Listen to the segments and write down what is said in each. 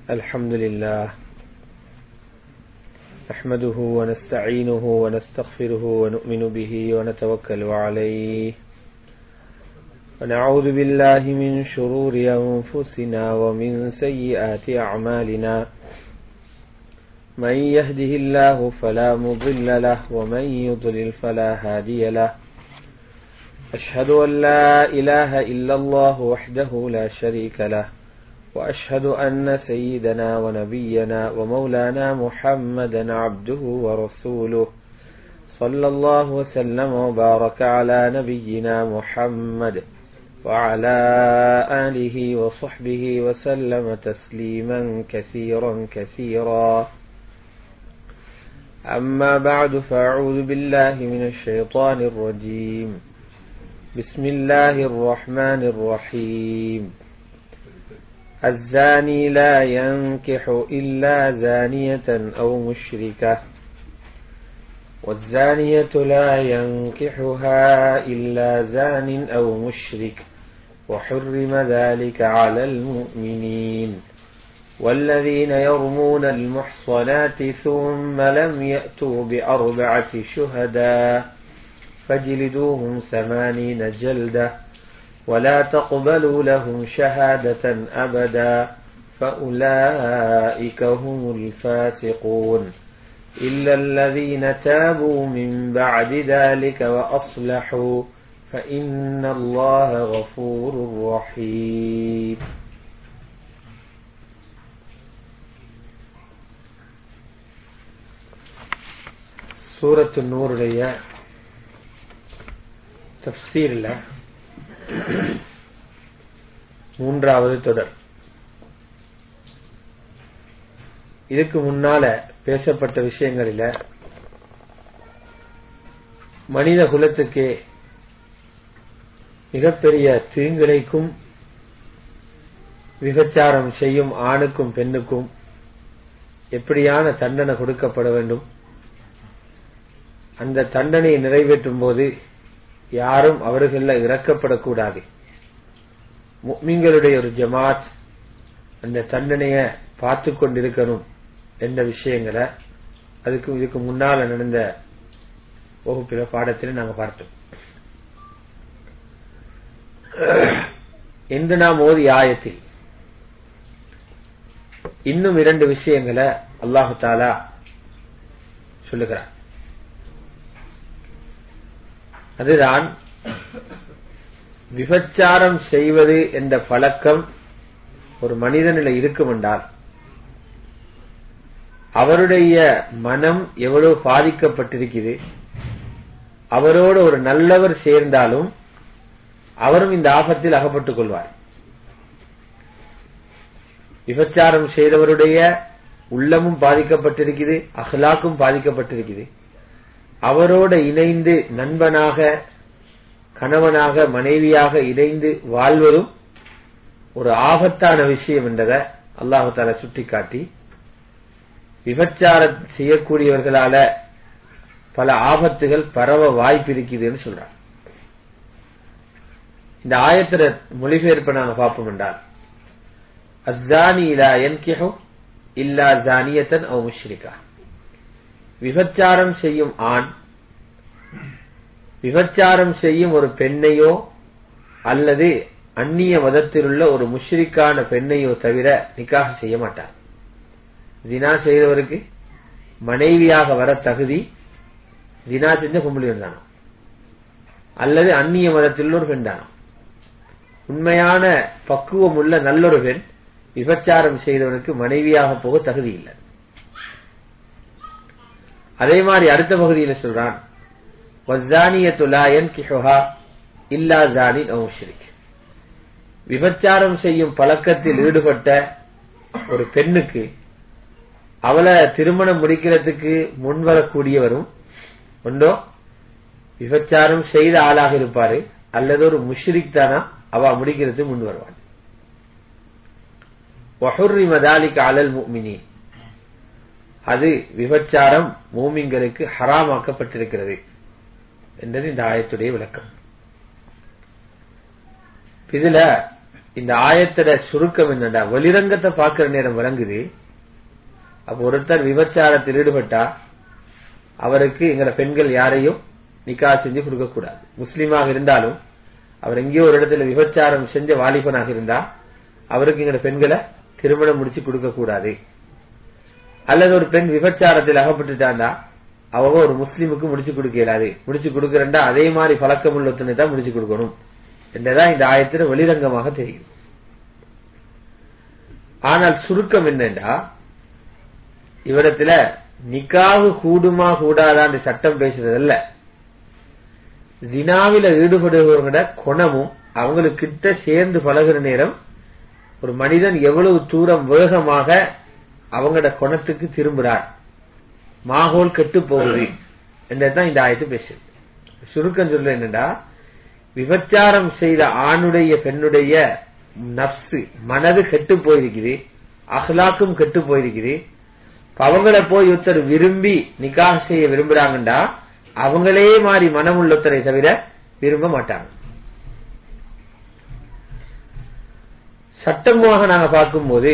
الحمد لله نحمده ونستعينه ونستغفره ونؤمن به ونتوكل عليه ونعوذ بالله من شرور أنفسنا ومن سيئات أعمالنا من يهده الله فلا مضل له ومن يضلل فلا هادي له أشهد أن لا إله إلا الله وحده لا شريك له وأشهد أن سيدنا ونبينا ومولانا محمدا عبده ورسوله صلى الله وسلم وبارك على نبينا محمد وعلى آله وصحبه وسلم تسليما كثيرا كثيرا أما بعد فأعوذ بالله من الشيطان الرجيم بسم الله الرحمن الرحيم الزاني لا ينكح إلا زانية أو مشركة والزانية لا ينكحها إلا زان أو مشرك وحرم ذلك على المؤمنين والذين يرمون المحصنات ثم لم يأتوا بأربعة شهداء فاجلدوهم ثمانين جلدة ولا تقبلوا لهم شهادة أبدا فأولئك هم الفاسقون إلا الذين تابوا من بعد ذلك وأصلحوا فإن الله غفور رحيم சூரத்து நூறுடைய தப்சீரில் மூன்றாவது தொடர் இதுக்கு முன்னால பேசப்பட்ட விஷயங்களில மனித குலத்துக்கே மிகப்பெரிய தீங்கிழைக்கும் விபச்சாரம் செய்யும் ஆணுக்கும் பெண்ணுக்கும் எப்படியான தண்டனை கொடுக்கப்பட வேண்டும் அந்த தண்டனையை நிறைவேற்றும் போது யாரும் அவர்கள இறக்கப்படக்கூடாது முக்மிங்களுடைய ஒரு ஜமாத் அந்த தண்டனைய பார்த்து கொண்டிருக்கணும் என்ற விஷயங்களை அதுக்கு இதுக்கு முன்னால நடந்த வகுப்பில பாடத்தில் நாங்க பார்த்தோம் என்று நாம் ஓதி ஆயத்தில் இன்னும் இரண்டு விஷயங்களை அல்லாஹு தாலா சொல்லுகிறார் அதுதான் விபச்சாரம் செய்வது என்ற பழக்கம் ஒரு மனிதனில் இருக்கும் என்றால் அவருடைய மனம் எவ்வளவு பாதிக்கப்பட்டிருக்குது அவரோடு ஒரு நல்லவர் சேர்ந்தாலும் அவரும் இந்த ஆபத்தில் அகப்பட்டுக் கொள்வார் விபச்சாரம் செய்தவருடைய உள்ளமும் பாதிக்கப்பட்டிருக்குது அஹ்லாக்கும் பாதிக்கப்பட்டிருக்குது அவரோட இணைந்து நண்பனாக கணவனாக மனைவியாக இணைந்து வாழ்வதும் ஒரு ஆபத்தான விஷயம் என்றதை அல்லாஹு தால சுட்டிக்காட்டி விபச்சாரம் செய்யக்கூடியவர்களால பல ஆபத்துகள் பரவ வாய்ப்பு இருக்குதுன்னு சொல்றாங்க இந்த ஆயத்திர மொழிபெயர்ப்பை நாங்க பார்ப்போம் என்றால் அஸ்ஸானி இலா என்கிஹோ இல்லா ஜானியத்தன் அவ் முஷ்ரிகா விபச்சாரம் செய்யும் ஆண் விபச்சாரம் செய்யும் ஒரு பெண்ணையோ அல்லது அந்நிய மதத்திலுள்ள ஒரு முஷ்ரிக்கான பெண்ணையோ தவிர நிக்காக செய்ய மாட்டார் ஜினா செய்தவருக்கு மனைவியாக வர தகுதி ஜினா செஞ்ச பொம்பளை தானோ அல்லது அந்நிய மதத்தில் ஒரு பெண் தானோ உண்மையான பக்குவம் உள்ள நல்லொரு பெண் விபச்சாரம் செய்தவனுக்கு மனைவியாக போக தகுதி இல்லை அதே மாதிரி அடுத்த பகுதியில் சொல்றான் இல்லா ஜானின் விபச்சாரம் செய்யும் பழக்கத்தில் ஈடுபட்ட ஒரு பெண்ணுக்கு அவளை திருமணம் முடிக்கிறதுக்கு முன்வரக்கூடியவரும் ஒன்றோ விபச்சாரம் செய்த ஆளாக இருப்பாரு அல்லது ஒரு முஷ்ரிக் தானா அவ முடிக்கிறதுக்கு முன் வருவான் வஹுர்ரி மதாலிக்கு அலல் முக்மினி அது விபச்சாரம் மூமிங்களுக்கு ஹராமாக்கப்பட்டிருக்கிறது என்றது இந்த ஆயத்துடைய விளக்கம் இதுல இந்த ஆயத்தோட சுருக்கம் என்னடா வெளிரங்கத்தை பார்க்கிற நேரம் விளங்குது அப்ப ஒருத்தர் விபச்சாரத்தில் ஈடுபட்டா அவருக்கு எங்கட பெண்கள் யாரையும் நிக்கா செஞ்சு கொடுக்க கூடாது முஸ்லீமாக இருந்தாலும் அவர் எங்கேயோ ஒரு இடத்துல விபச்சாரம் செஞ்ச வாலிபனாக இருந்தா அவருக்கு எங்கட பெண்களை திருமணம் முடிச்சு கொடுக்க கூடாது அல்லது ஒரு பெண் விபச்சாரத்தில் அகப்பட்டுட்டாண்டா அவங்க ஒரு முஸ்லீமுக்கு முடிச்சு கொடுக்க இயலாது முடிச்சு கொடுக்கறண்டா அதே மாதிரி பழக்கம் உள்ளத்தனை தான் முடிச்சு கொடுக்கணும் என்றதான் இந்த ஆயத்தில் வெளிரங்கமாக தெரியும் ஆனால் சுருக்கம் என்னண்டா இவரிடத்துல நிக்காகு கூடுமா கூடாதான்னு சட்டம் பேசுறதல்ல ஜினாவில ஈடுபடுபவங்களோட குணமும் அவங்களுக்கு கிட்ட சேர்ந்து பழகுற நேரம் ஒரு மனிதன் எவ்வளவு தூரம் வேகமாக அவங்களோட குணத்துக்கு திரும்புறார் மாகோல் கெட்டு போகுது என்றதான் இந்த ஆயத்து பேசுது சுருக்கம் சொல்ல என்னடா விபச்சாரம் செய்த ஆணுடைய பெண்ணுடைய நப்சு மனது கெட்டு போயிருக்குது அஹ்லாக்கும் கெட்டு போயிருக்குது அவங்கள போய் ஒருத்தர் விரும்பி நிக்காக செய்ய விரும்புறாங்கண்டா அவங்களே மாறி மனம் உள்ளொத்தரை தவிர விரும்ப மாட்டாங்க சட்டமாக நாங்க பார்க்கும்போது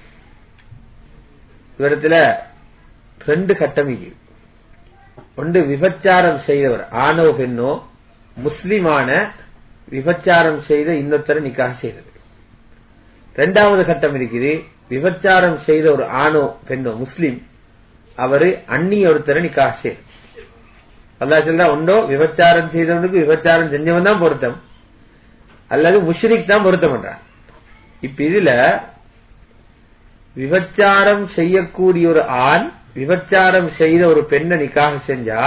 இவரத்துல ரெண்டு கட்டம் இருக்கு ஒன்று விபச்சாரம் செய்தவர் ஆணோ பெண்ணோ முஸ்லிமான விபச்சாரம் செய்த இன்னொருத்தரை நிக்காக செய்தது இரண்டாவது கட்டம் இருக்குது விபச்சாரம் செய்த ஒரு ஆணோ பெண்ணோ முஸ்லிம் அவரு அந்நிய ஒருத்தரை நிக்காக செய்தது அல்லா சொல்றா உண்டோ விபச்சாரம் செய்தவனுக்கு விபச்சாரம் செஞ்சவன் தான் பொருத்தம் அல்லது முஷ்ரிக் தான் பொருத்தம் பண்றான் இப்ப இதுல விபச்சாரம் செய்யக்கூடிய ஒரு ஆண் விபச்சாரம் செய்த ஒரு பெண்ணை நிக்காக செஞ்சா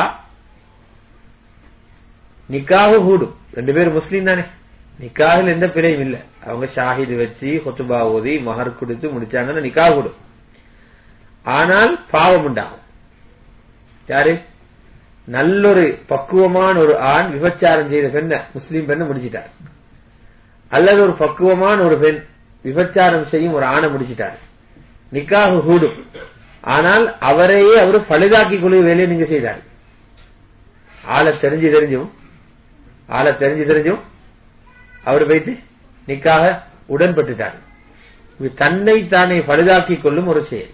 நிக்காக கூடும் ரெண்டு பேரும் முஸ்லீம் தானே நிக்காகில் எந்த பிழையும் இல்ல அவங்க ஷாஹிது வச்சு கொத்துபா ஓதி மகர் கொடுத்து முடிச்சாங்கன்னா நிக்கா கூடும் ஆனால் பாவம் உண்டாகும் யாரு நல்லொரு பக்குவமான ஒரு ஆண் விபச்சாரம் செய்த பெண்ணை முஸ்லீம் பெண்ணை முடிச்சிட்டார் அல்லது ஒரு பக்குவமான ஒரு பெண் விபச்சாரம் செய்யும் ஒரு ஆணை முடிச்சிட்டார் நிக்காக கூடும் ஆனால் அவரையே அவர் பழுதாக்கி கொள்ளும் வேலையை நீங்க செய்தார் ஆளை தெரிஞ்சு தெரிஞ்சும் ஆளை தெரிஞ்சு தெரிஞ்சும் அவர் வைத்து நிக்காக உடன்பட்டுட்டார் இது தன்னை தானே பழுதாக்கி கொள்ளும் ஒரு செயல்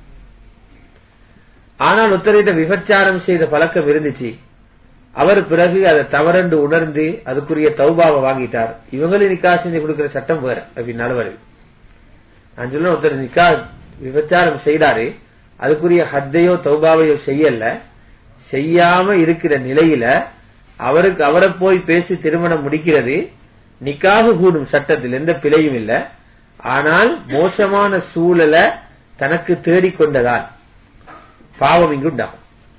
ஆனால் உத்தரவிட்ட விபச்சாரம் செய்த பழக்கம் இருந்துச்சு அவர் பிறகு அதை தவறென்று உணர்ந்து அதுக்குரிய தௌபாவை வாங்கிட்டார் இவங்களும் நிக்கா செஞ்சு கொடுக்கிற சட்டம் வேற அப்படின்னால வருது நான் சொல்ல ஒருத்தர் நிக்கா விபச்சாரம் செய்தாரு அதுக்குரிய ஹத்தையோ தௌபாவையோ செய்யல செய்யாம இருக்கிற நிலையில அவருக்கு அவரை போய் பேசி திருமணம் முடிக்கிறது நிக்காக கூடும் சட்டத்தில் எந்த பிழையும் இல்ல ஆனால் மோசமான சூழலை தனக்கு தேடிக்கொண்டதால் பாவம் இங்கு உண்டாகும்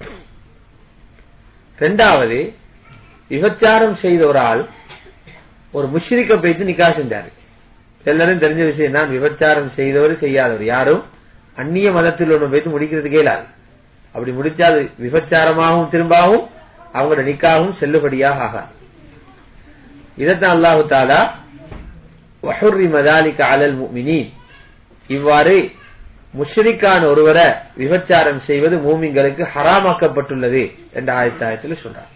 ரெண்டாவது விபச்சாரம் செய்த ஒரு ஆள் ஒரு முஷ்ரிக்க போய்த்து நிக்கா செஞ்சாரு எல்லாரும் தெரிஞ்ச விஷயம் தான் விபச்சாரம் செய்தவர் செய்யாதவர் யாரும் அந்நிய மதத்தில் ஒன்று வைத்து முடிக்கிறது கேளாது அப்படி முடிச்சா அது விபச்சாரமாகவும் திரும்பாகவும் அவங்களோட நிக்காகவும் செல்லுபடியாக ஆகாது இதைத்தான் அல்லாஹு தாலா வஹுர்ரி மதாலிக்க அலல் முமினீன் இவ்வாறு முஷ்ரிக்கான ஒருவரை விபச்சாரம் செய்வது மூமிங்களுக்கு ஹராமாக்கப்பட்டுள்ளது என்ற ஆயத்தாயத்தில் சொல்றார்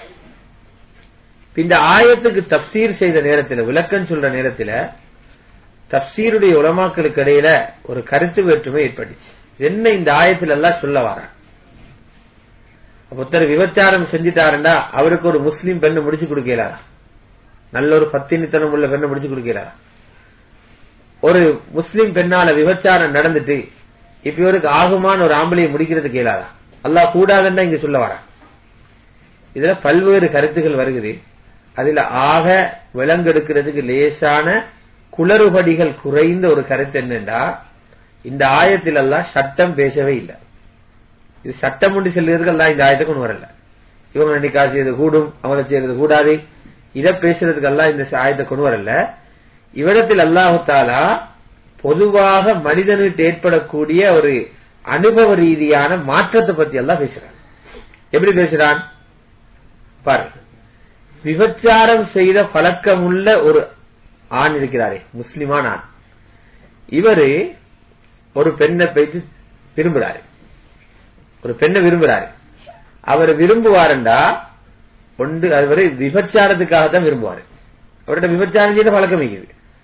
இந்த ஆயத்துக்கு தப்சீர் செய்த நேரத்தில் விளக்கம் சொல்ற நேரத்தில் தப்சீருடைய உலமாக்களுக்கு இடையில ஒரு கருத்து வேற்றுமை ஏற்பட்டுச்சு என்ன இந்த ஆயத்தில் எல்லாம் சொல்ல வர ஒருத்தர் விபச்சாரம் செஞ்சுட்டாருண்டா அவருக்கு ஒரு முஸ்லீம் பெண்ணை முடிச்சு கொடுக்கலாரா நல்ல ஒரு பத்தினித்தனம் உள்ள பெண்ணை முடிச்சு கொடுக்கிறாரா ஒரு முஸ்லிம் பெண்ணால விபச்சாரம் நடந்துட்டு இப்ப இவருக்கு ஆகுமான ஒரு ஆம்பளையை முடிக்கிறது கேளாதா அல்லாஹ் கூடாதுன்னு இங்க சொல்ல வர இதுல பல்வேறு கருத்துகள் வருகிறது அதுல ஆக விலங்கெடுக்கிறதுக்கு லேசான குளறுபடிகள் குறைந்த ஒரு கருத்து என்னண்டா இந்த ஆயத்தில் எல்லாம் சட்டம் பேசவே இல்லை இது சட்டம் ஒன்று செல்லுறதுக்கு எல்லாம் இந்த ஆயத்தை கொண்டு வரல இவங்க நினைக்கா செய்யறது கூடும் அவங்களை செய்யறது கூடாது இதை பேசுறதுக்கு எல்லாம் இந்த ஆயத்தை கொண்டு வரல இவ்விடத்தில் அல்லாஹு தாலா பொதுவாக மனிதனுக்கு ஏற்படக்கூடிய ஒரு அனுபவ ரீதியான மாற்றத்தை பத்தி எல்லாம் பேசுறான் எப்படி பேசுறான் பாரு விபச்சாரம் செய்த பழக்கமுள்ள ஒரு ஆண் இருக்கிறாரே முஸ்லிமான ஆண் இவரு ஒரு பெண்ணை போயிட்டு விரும்புறாரு ஒரு பெண்ணை விரும்புறாரு அவர் விரும்புவாருண்டா ஒன்று அவர் விபச்சாரத்துக்காக தான் விரும்புவாரு அவர்கிட்ட விபச்சாரம் செய்த பழக்கம் இருக்குது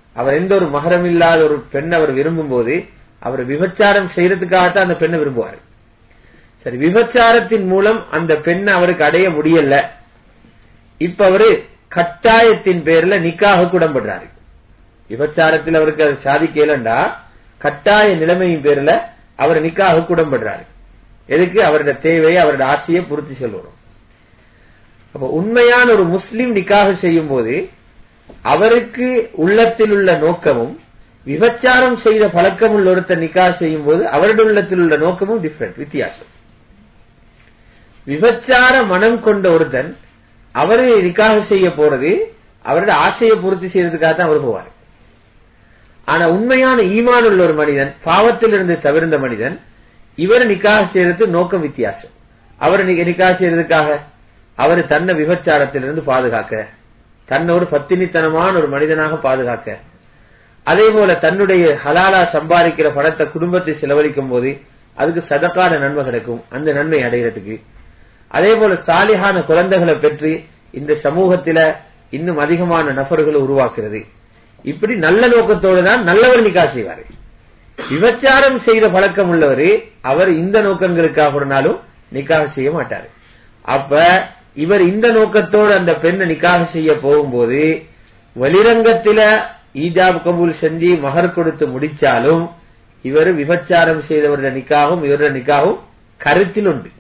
அவர் எந்த ஒரு மகரம் இல்லாத ஒரு பெண் அவர் விரும்பும் போது அவர் விபச்சாரம் செய்யறதுக்காகத்தான் அந்த பெண்ணை விரும்புவார் சரி விபச்சாரத்தின் மூலம் அந்த பெண்ணை அவருக்கு அடைய முடியல இப்ப அவரு கட்டாயத்தின் பேர்ல நிக்காக குடம்படுறாரு விபச்சாரத்தில் அவருக்கு அது சாதிக்கலண்டா கட்டாய நிலைமையின் பேர்ல அவர் நிக்காக குடம்படுறாரு எதுக்கு அவருடைய தேவையை அவருடைய ஆசையை பூர்த்தி செல்லணும் அப்ப உண்மையான ஒரு முஸ்லிம் நிக்காக செய்யும் போது அவருக்கு உள்ளத்தில் உள்ள நோக்கமும் விபச்சாரம் செய்த பழக்கம் உள்ள ஒருத்தர் நிக்காக செய்யும் போது அவருடைய உள்ளத்தில் உள்ள நோக்கமும் டிஃபரெண்ட் வித்தியாசம் விபச்சார மனம் கொண்ட ஒருத்தன் அவரு நிக்காக செய்ய போறது அவருடைய ஆசையை பூர்த்தி செய்யறதுக்காக தான் அவர் போவார் ஆனா உண்மையான ஈமான் உள்ள ஒரு மனிதன் பாவத்திலிருந்து தவிர்ந்த மனிதன் இவர் நிக்காக செய்யறது நோக்கம் வித்தியாசம் அவர் நிக்காக செய்யறதுக்காக அவர் தன்னை விபச்சாரத்திலிருந்து பாதுகாக்க தன்னை ஒரு பத்தினித்தனமான ஒரு மனிதனாக பாதுகாக்க அதே போல தன்னுடைய ஹலாலா சம்பாதிக்கிற பணத்தை குடும்பத்தை செலவழிக்கும் போது அதுக்கு சதக்கான நன்மை கிடைக்கும் அந்த நன்மை அடைகிறதுக்கு அதே போல சாலிகான குழந்தைகளை பெற்று இந்த சமூகத்தில இன்னும் அதிகமான நபர்களை உருவாக்குறது இப்படி நல்ல நோக்கத்தோடு தான் நல்லவர் நிக்கா செய்வாரு விபச்சாரம் செய்த பழக்கம் உள்ளவர் அவர் இந்த நோக்கங்களுக்காக ஒரு நாளும் நிக்காக செய்ய மாட்டாரு அப்ப இவர் இந்த நோக்கத்தோடு அந்த பெண்ணை நிக்காக செய்ய போகும்போது வெளிரங்கத்தில ஈஜாப் கபூல் செஞ்சு மகர் கொடுத்து முடிச்சாலும் இவர் விபச்சாரம் செய்தவருடைய நிக்காகவும் இவருடைய நிக்காகவும் கருத்தில் உண்டு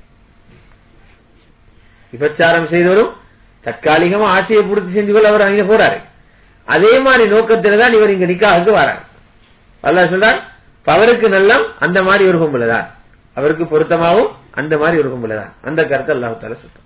விபச்சாரம் செய்தவரும் தற்காலிகமா ஆசையை பூர்த்தி செஞ்சு கொள்ள அவர் அங்க போறாரு அதே மாதிரி நோக்கத்தில் தான் இவர் இங்க நிக்காவுக்கு வரார் அல்லா சொல்றார் அவருக்கு நல்லம் அந்த மாதிரி ஒரு கும்பலதான் அவருக்கு பொருத்தமாகவும் அந்த மாதிரி ஒரு கும்பலதான் அந்த கருத்தை அல்லாஹால சொல்றார்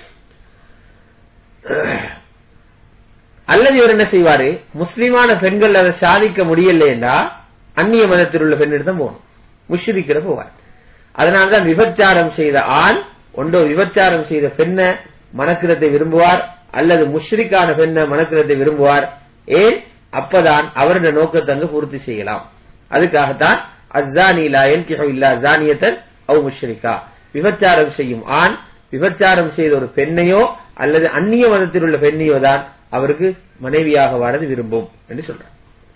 அல்லது இவர் என்ன செய்வாரு முஸ்லிமான பெண்கள் அதை சாதிக்க முடியலையேண்டா அந்நிய மதத்தில் உள்ள பெண்ணிடம் போகணும் முஷ்ரிக்கிற போவார் அதனால்தான் விபச்சாரம் செய்த ஆண் ஒன்றோ விபச்சாரம் செய்த பெண்ணை மணக்கிறதை விரும்புவார் அல்லது முஷ்ரிக்கான பெண்ணை மணக்கிறதை விரும்புவார் ஏன் அப்பதான் அவருடைய நோக்கத்தை அங்கு பூர்த்தி செய்யலாம் அதுக்காகத்தான் அஸ்ஸானி லா யன்கிஹு இல்லா ஜானியத்தன் அவ் முஷ்ரிகா விபச்சாரம் செய்யும் ஆண் விபச்சாரம் செய்த ஒரு பெண்ணையோ அல்லது அந்நிய மதத்தில் உள்ள பெண்ணையோ தான் அவருக்கு மனைவியாக வாழது விரும்பும் என்று சொல்றார்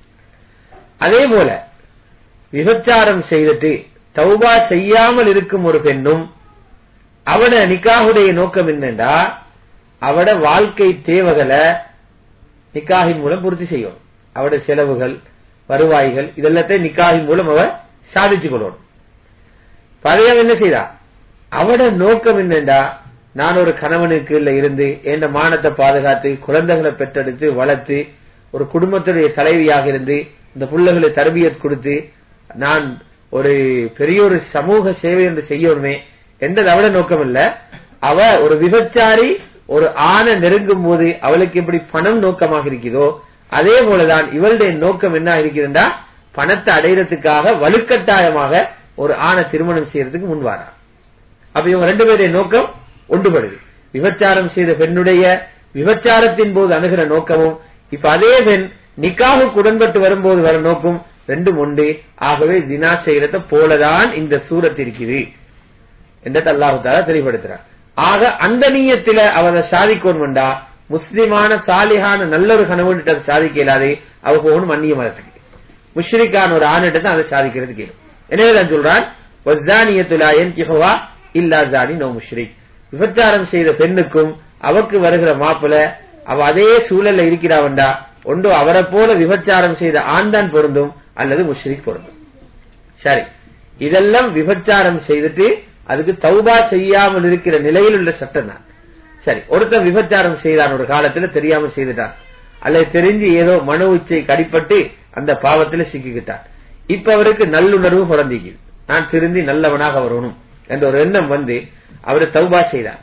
அதே போல விபச்சாரம் செய்துட்டு தௌபா செய்யாமல் இருக்கும் ஒரு பெண்ணும் அவட நிக்காகுடைய நோக்கம் என்னண்டா அவட வாழ்க்கை தேவைகளை நிக்காகின் மூலம் பூர்த்தி செய்யும் அவட செலவுகள் வருவாய்கள் இதெல்லாத்தையும் நிக்காகின் மூலம் அவர் சாதிச்சு கொள்ளணும் பழைய என்ன செய்தா அவட நோக்கம் என்னண்டா நான் ஒரு கணவனுக்கு இல்ல இருந்து என் மானத்தை பாதுகாத்து குழந்தைகளை பெற்றெடுத்து வளர்த்து ஒரு குடும்பத்துடைய தலைவியாக இருந்து இந்த பிள்ளைகளை தரபியத் கொடுத்து நான் ஒரு பெரிய ஒரு சமூக சேவை என்று செய்யணுமே என்றது அவள நோக்கம் இல்ல அவ ஒரு விபச்சாரி ஒரு ஆணை நெருங்கும் போது அவளுக்கு எப்படி பணம் நோக்கமாக இருக்கிறதோ அதே போலதான் இவளுடைய நோக்கம் என்ன இருக்கிறதா பணத்தை அடையிறதுக்காக வலுக்கட்டாயமாக ஒரு ஆணை திருமணம் செய்யறதுக்கு முன்வாரா அப்ப இவங்க ரெண்டு பேருடைய நோக்கம் ஒன்றுபடுது விபச்சாரம் செய்த பெண்ணுடைய விபச்சாரத்தின் போது அணுகிற நோக்கமும் இப்ப அதே பெண் நிக்காக உடன்பட்டு வரும்போது வர நோக்கும் ரெண்டும் உண்டு ஆகவே ஜினா செய்யறத போலதான் இந்த சூரத் இருக்குது என்றது அல்லாஹு தாலா தெளிவுபடுத்துறார் ஆக அந்த நீயத்தில அவரை சாதிக்கணும்டா முஸ்லிமான சாலிகான நல்ல ஒரு கணவன்கிட்ட அதை சாதிக்க இயலாது அவ போகணும் அந்நிய மதத்துக்கு முஷ்ரிக்கான ஒரு ஆணிட்ட தான் அதை சாதிக்கிறது கேளும் எனவே தான் சொல்றான் வஸ்தானியத்துலாயன் கிஹவா இல்லா ஜானி நோ முஷ்ரிக் விபச்சாரம் செய்த பெண்ணுக்கும் அவக்கு வருகிற மாப்பிள அவ அதே சூழல்ல இருக்கிறாவண்டா ஒன்று அவரை போல விபச்சாரம் செய்த ஆண் தான் பொருந்தும் அல்லது முஷ்ரிக் பொருந்தும் சரி இதெல்லாம் விபச்சாரம் செய்துட்டு அதுக்கு தௌபா செய்யாமல் இருக்கிற நிலையில் உள்ள சட்டம் தான் சரி ஒருத்தன் விபச்சாரம் செய்தான் ஒரு காலத்துல தெரியாமல் செய்துட்டான் அல்லது தெரிஞ்சு ஏதோ மனு உச்சை கடிப்பட்டு அந்த பாவத்துல சிக்கிக்கிட்டான் இப்ப அவருக்கு நல்லுணர்வு பிறந்திக்குது நான் திருந்தி நல்லவனாக வரணும் என்ற ஒரு எண்ணம் வந்து அவரு தௌபா செய்தார்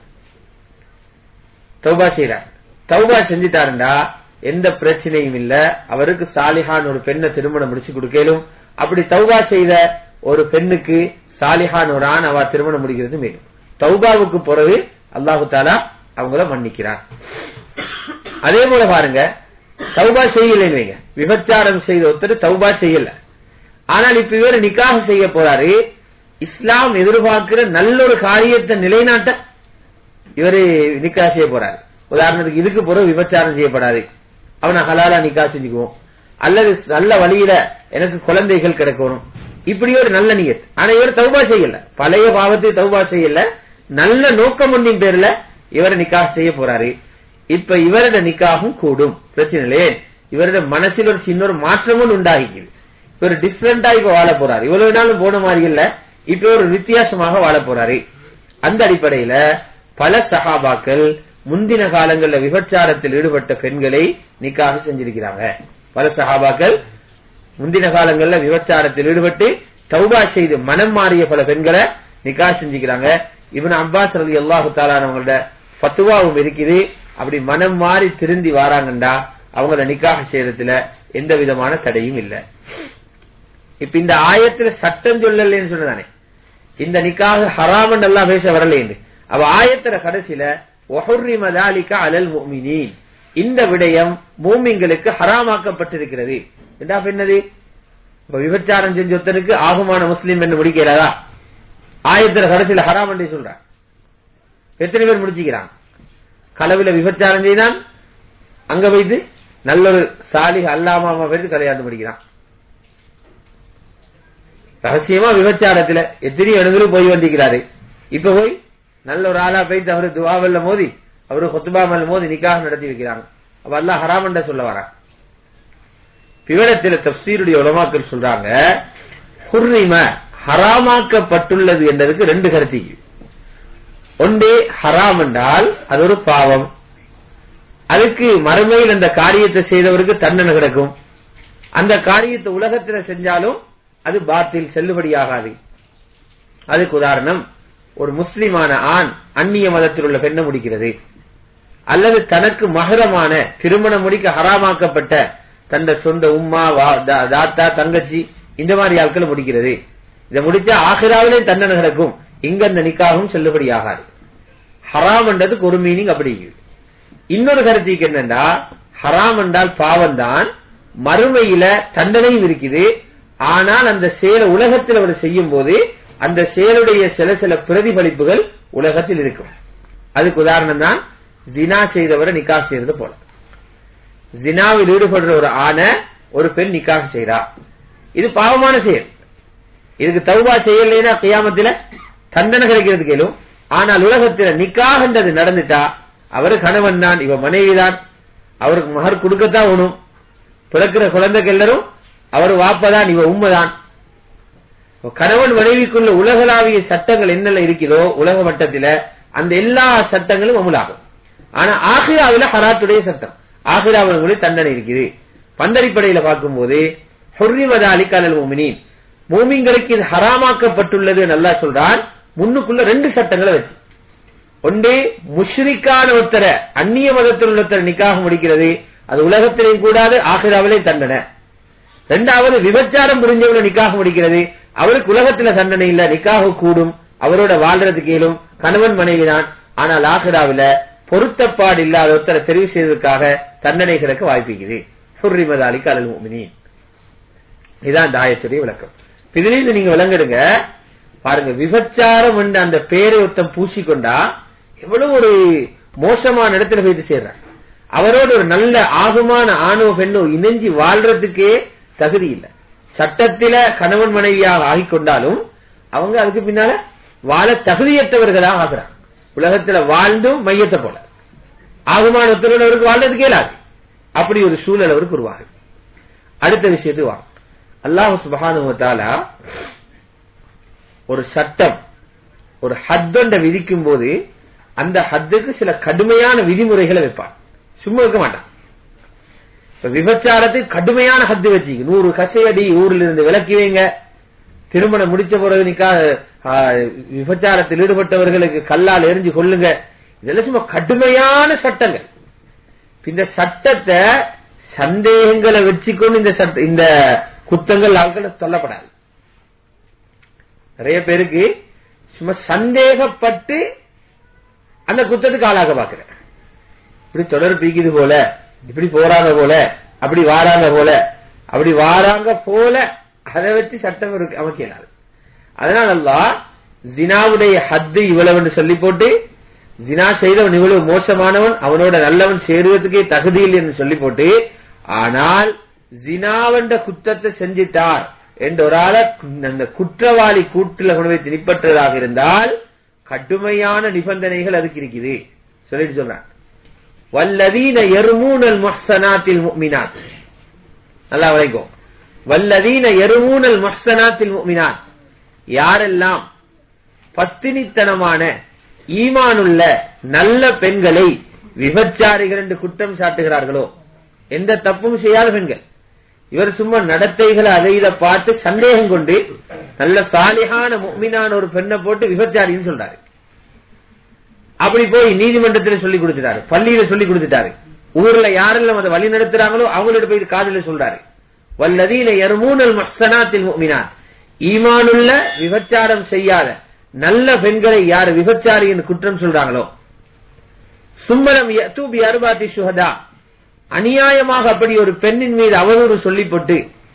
தௌபா செய்தார் தௌபா செஞ்சிட்டாருண்டா எந்த பிரச்சனையும் இல்ல அவருக்கு சாலிஹான் ஒரு பெண்ணை திருமணம் முடிச்சு கொடுக்கலும் அப்படி தௌபா செய்த ஒரு பெண்ணுக்கு சாலிஹான் ஒரு ஆண் அவ திருமணம் முடிக்கிறது மேலும் தௌபாவுக்கு பிறகு அல்லாஹு தாலா அவங்கள மன்னிக்கிறார் அதே போல பாருங்க தௌபா செய்யலைங்க விபச்சாரம் செய்த ஒருத்தர் தௌபா செய்யல ஆனால் இப்ப இவர் நிக்காக செய்ய போறாரு இஸ்லாம் எதிர்பார்க்கிற நல்ல ஒரு காரியத்தை நிலைநாட்ட இவரு நிக்கா செய்ய போறாரு உதாரணத்துக்கு இதுக்கு பிறகு விபச்சாரம் செய்யப்படாது அவனை ஹலாலா நிக்கா செஞ்சுக்குவோம் அல்லது நல்ல வழியில எனக்கு குழந்தைகள் கிடைக்கணும் இப்படி ஒரு நல்ல நியத் ஆனா இவர் தௌபா செய்யல பழைய பாவத்தை தௌபா செய்யல நல்ல நோக்கம் ஒன்றின் பேர்ல இவரை நிக்காக செய்ய போறாரு இப்ப இவரது நிக்காகும் கூடும் பிரச்சனை இல்லையே இவரது மனசில் ஒரு சின்ன ஒரு மாற்றமும் உண்டாகிக்குது இவர் டிஃப்ரெண்டா இப்ப வாழ போறாரு இவ்வளவு நாளும் போன மாதிரி இல்ல இப்ப ஒரு வித்தியாசமாக வாழ போறாரு அந்த அடிப்படையில பல சஹாபாக்கள் முந்தின காலங்கள்ல விபச்சாரத்தில் ஈடுபட்ட பெண்களை நிக்காக செஞ்சிருக்கிறாங்க பல சஹாபாக்கள் முந்தின காலங்கள்ல விபச்சாரத்தில் ஈடுபட்டு தௌபா செய்து மனம் மாறிய பல பெண்களை நிக்கா செஞ்சுக்கிறாங்க இவன் அப்பாஸ் ரலி அல்லாஹு தாலானவங்களோட பத்துவாவும் இருக்குது அப்படி மனம் மாறி திருந்தி வாராங்கண்டா அவங்கள நிக்காக செய்யறதுல எந்த விதமான தடையும் இல்ல இப்ப இந்த ஆயத்துல சட்டம் சொல்லலன்னு சொன்னதானே இந்த நிக்காக ஹராமன் எல்லாம் பேச வரலேன்னு அவ ஆயத்துல கடைசியில ஒஹுர்ரிம தாலிக அலல் முஃமினீன் இந்த விடயம் மூமிங்களுக்கு ஹராமாக்கப்பட்டிருக்கிறது என்ன என்னது இப்ப விபச்சாரம் செஞ்ச ஒருத்தனுக்கு ஆகுமான முஸ்லீம் என்று முடிக்கிறதா ஆயத்துல கடைசியில ஹராம் என்று சொல்றான் எத்தனை பேர் முடிச்சுக்கிறான் களவுல விபச்சாரம் செய்தான் அங்க வைத்து நல்லொரு சாலி அல்லாமாமா பேருக்கு கல்யாணம் படிக்கிறான் ரகசியமா விபச்சாரத்துல எத்தனையோ இடங்களும் போய் வந்திருக்கிறாரு இப்ப போய் நல்ல ஒரு ஆளா போயிட்டு அவரு துவாவல்ல மோதி அவரு கொத்துபாமல் மோதி நிக்காக நடத்தி வைக்கிறாங்க அப்ப அல்லாஹ் ஹராமண்ட சொல்ல வரான் விவரத்தில் தப்சீருடைய உலமாக்கள் சொல்றாங்க ஹுர்ரிம ஹராமாக்கப்பட்டுள்ளது என்றதுக்கு ரெண்டு கருத்து ஒன்றே ஹராம் என்றால் அது ஒரு பாவம் அதுக்கு மறுமையில் அந்த காரியத்தை செய்தவருக்கு தண்டனை கிடைக்கும் அந்த காரியத்தை உலகத்தில் செஞ்சாலும் அது பாத்தில் செல்லுபடியாகாது அதுக்கு உதாரணம் ஒரு முஸ்லிமான ஆண் அந்நிய மதத்தில் உள்ள பெண்ணை முடிக்கிறது அல்லது தனக்கு மகரமான திருமணம் முடிக்க ஹராமாக்கப்பட்ட தந்த சொந்த உம்மா தாத்தா தங்கச்சி இந்த மாதிரி ஆட்கள் முடிக்கிறது இதை முடிச்சா ஆகிராவிலே தண்டனை கிடக்கும் இங்க அந்த நிக்காகவும் செல்லுபடியாகாது ஹராம் என்றதுக்கு ஒரு மீனிங் அப்படி இன்னொரு கருத்துக்கு என்னன்னா ஹராம் என்றால் பாவம் தான் மறுமையில தண்டனையும் இருக்குது ஆனால் அந்த செயலை உலகத்தில் அவர் செய்யும் போது அந்த செயலுடைய சில சில பிரதிபலிப்புகள் உலகத்தில் இருக்கும் அதுக்கு உதாரணம் தான் ஜினா செய்தவரை நிக்கா செய்யறது போல ஜினாவில் ஈடுபடுற ஒரு ஆணை ஒரு பெண் நிக்காக செய்யறா இது பாவமான செயல் இதுக்கு தௌபா செய்யலைன்னா கியாமத்தில தண்டனை கிடைக்கிறது கேளும் ஆனால் உலகத்தில் நிக்காகன்றது நடந்துட்டா அவரு கணவன் தான் இவ மனைவி தான் அவருக்கு மகர் கொடுக்கத்தான் உணும் பிறக்கிற குழந்தைக்கு எல்லாரும் அவர் வாப்பதான் இவ உண்மைதான் கணவன் மனைவிக்குள்ள உலகளாவிய சட்டங்கள் என்னென்ன இருக்கிறதோ உலக மட்டத்தில அந்த எல்லா சட்டங்களும் அமுலாகும் ஆனா ஆகிராவில ஹராத்துடைய சட்டம் ஆகிராவில் தண்டனை இருக்குது பந்தடிப்படையில பார்க்கும்போது ஹொர்ரிமதாலி கலல் மோமினின் மூமிங்களுக்கு இது ஹராமாக்கப்பட்டுள்ளது நல்லா சொல்றான் முன்னுக்குள்ள ரெண்டு சட்டங்களை வச்சு ஒன்றே முஷ்ரிக்கான ஒருத்தரை அந்நிய மதத்தில் உள்ளத்தரை நிக்காக முடிக்கிறது அது உலகத்திலேயும் கூடாது ஆகிராவிலே தண்டனை ரெண்டாவது விபச்சாரம் புரிஞ்சவங்களை நிக்காக முடிக்கிறது அவருக்கு உலகத்துல தண்டனை இல்ல நிக்காக கூடும் அவரோட வாழ்றதுக்கு இயலும் கணவன் மனைவி தான் ஆனால் ஆகிராவில பொருத்தப்பாடு இல்லாத ஒருத்தரை தெரிவு செய்வதற்காக தண்டனை கிடக்க வாய்ப்புக்குது ஹுர்ரிமதாலிக்கு அலல் முமினின் இதான் இந்த ஆயத்துடைய விளக்கம் இதிலிருந்து நீங்க விளங்கிடுங்க பாருங்க விபச்சாரம் என்ற அந்த பேரை ஒருத்தன் பூசிக்கொண்டா எவ்வளவு ஒரு மோசமான இடத்துல போயிட்டு சேர்றான் அவரோட ஒரு நல்ல ஆகுமான ஆணவ பெண்ணோ இணைஞ்சி வாழ்றதுக்கே தகுதி இல்லை சட்டத்தில கணவன் மனைவியாக ஆகிக்கொண்டாலும் அவங்க அதுக்கு பின்னால வாழ தகுதியற்றவர்களாக ஆகிறாங்க உலகத்துல வாழ்ந்தும் மையத்தை போல ஆகுமான ஒருத்தரோட அவருக்கு வாழ்றதுக்கு இயலாது அப்படி ஒரு சூழல் அவருக்கு உருவாகுது அடுத்த விஷயத்துக்கு வாங்க அல்லாஹு சுபகானுவத்தாலா ஒரு சட்டம் ஒரு ஹத்தொண்ட விதிக்கும் போது அந்த ஹத்துக்கு சில கடுமையான விதிமுறைகளை வைப்பான் சும்மா இருக்க மாட்டான் இப்ப விபச்சாரத்துக்கு கடுமையான ஹத்து வச்சு நூறு கசையடி ஊரில் இருந்து விலக்கி வைங்க திருமணம் முடிச்ச பிறகு நிக்கா விபச்சாரத்தில் ஈடுபட்டவர்களுக்கு கல்லால் எரிஞ்சு கொள்ளுங்க இதெல்லாம் சும்மா கடுமையான சட்டங்கள் இந்த சட்டத்தை சந்தேகங்களை வச்சுக்கொண்டு இந்த சட்ட இந்த குத்தங்கள் ஆட்களை சொல்லப்படாது நிறைய பேருக்கு சும்மா சந்தேகப்பட்டு அந்த குத்தத்துக்கு ஆளாக பாக்குற இப்படி தொடர் பீக்குது போல இப்படி போறாங்க போல அப்படி வாராங்க போல அப்படி வாராங்க போல அதை வச்சு சட்டம் இருக்கு அமைக்கலாது அதனால அல்லாஹ் ஜினாவுடைய ஹத்து இவ்வளவு சொல்லி போட்டு ஜினா செய்தவன் இவ்வளவு மோசமானவன் அவனோட நல்லவன் சேருவதற்கே தகுதி இல்லை என்று சொல்லி போட்டு ஆனால் ஜினாவென்ற குற்றத்தை செஞ்சிட்டார் என்ற ஒரு ஆளை அந்த குற்றவாளி கூட்டில் கொண்டு போய் திணிப்பற்றதாக இருந்தால் கடுமையான நிபந்தனைகள் அதுக்கு இருக்குது சொல்லிட்டு சொல்றான் வல்லதீன எருமூனல் முஹ்சனாத்தில் முஃமினாத் நல்லா வரைக்கும் வல்லதீன எருமூனல் முஹ்சனாத்தில் முஃமினாத் யாரெல்லாம் பத்தினித்தனமான ஈமானுள்ள நல்ல பெண்களை விபச்சாரிகள் என்று குற்றம் சாட்டுகிறார்களோ எந்த தப்பும் செய்யாத பெண்கள் இவர் சும்மா நடத்தைகளை அதை இதை பார்த்து சந்தேகம் கொண்டு நல்ல சாலிகான முக்மினான ஒரு பெண்ணை போட்டு விபச்சாரின்னு சொல்றாரு அப்படி போய் நீதிமன்றத்தில் சொல்லி கொடுத்துட்டாரு பள்ளியில சொல்லி கொடுத்துட்டாரு ஊர்ல யாரெல்லாம் அதை வழி நடத்துறாங்களோ அவங்களோட போய் காதல சொல்றாரு வல்லதீன எருமூனல் மஹ்சனாத்தில் முக்மினான் ஈமானுள்ள விபச்சாரம் செய்யாத நல்ல பெண்களை யார் விபச்சாரி என்று குற்றம் சொல்றாங்களோ சும்மலம் தூபி அருபாத்தி சுகதா அநியாயமாக அப்படி ஒரு பெண்ணின் மீது அவதூறு சொல்லி போட்டு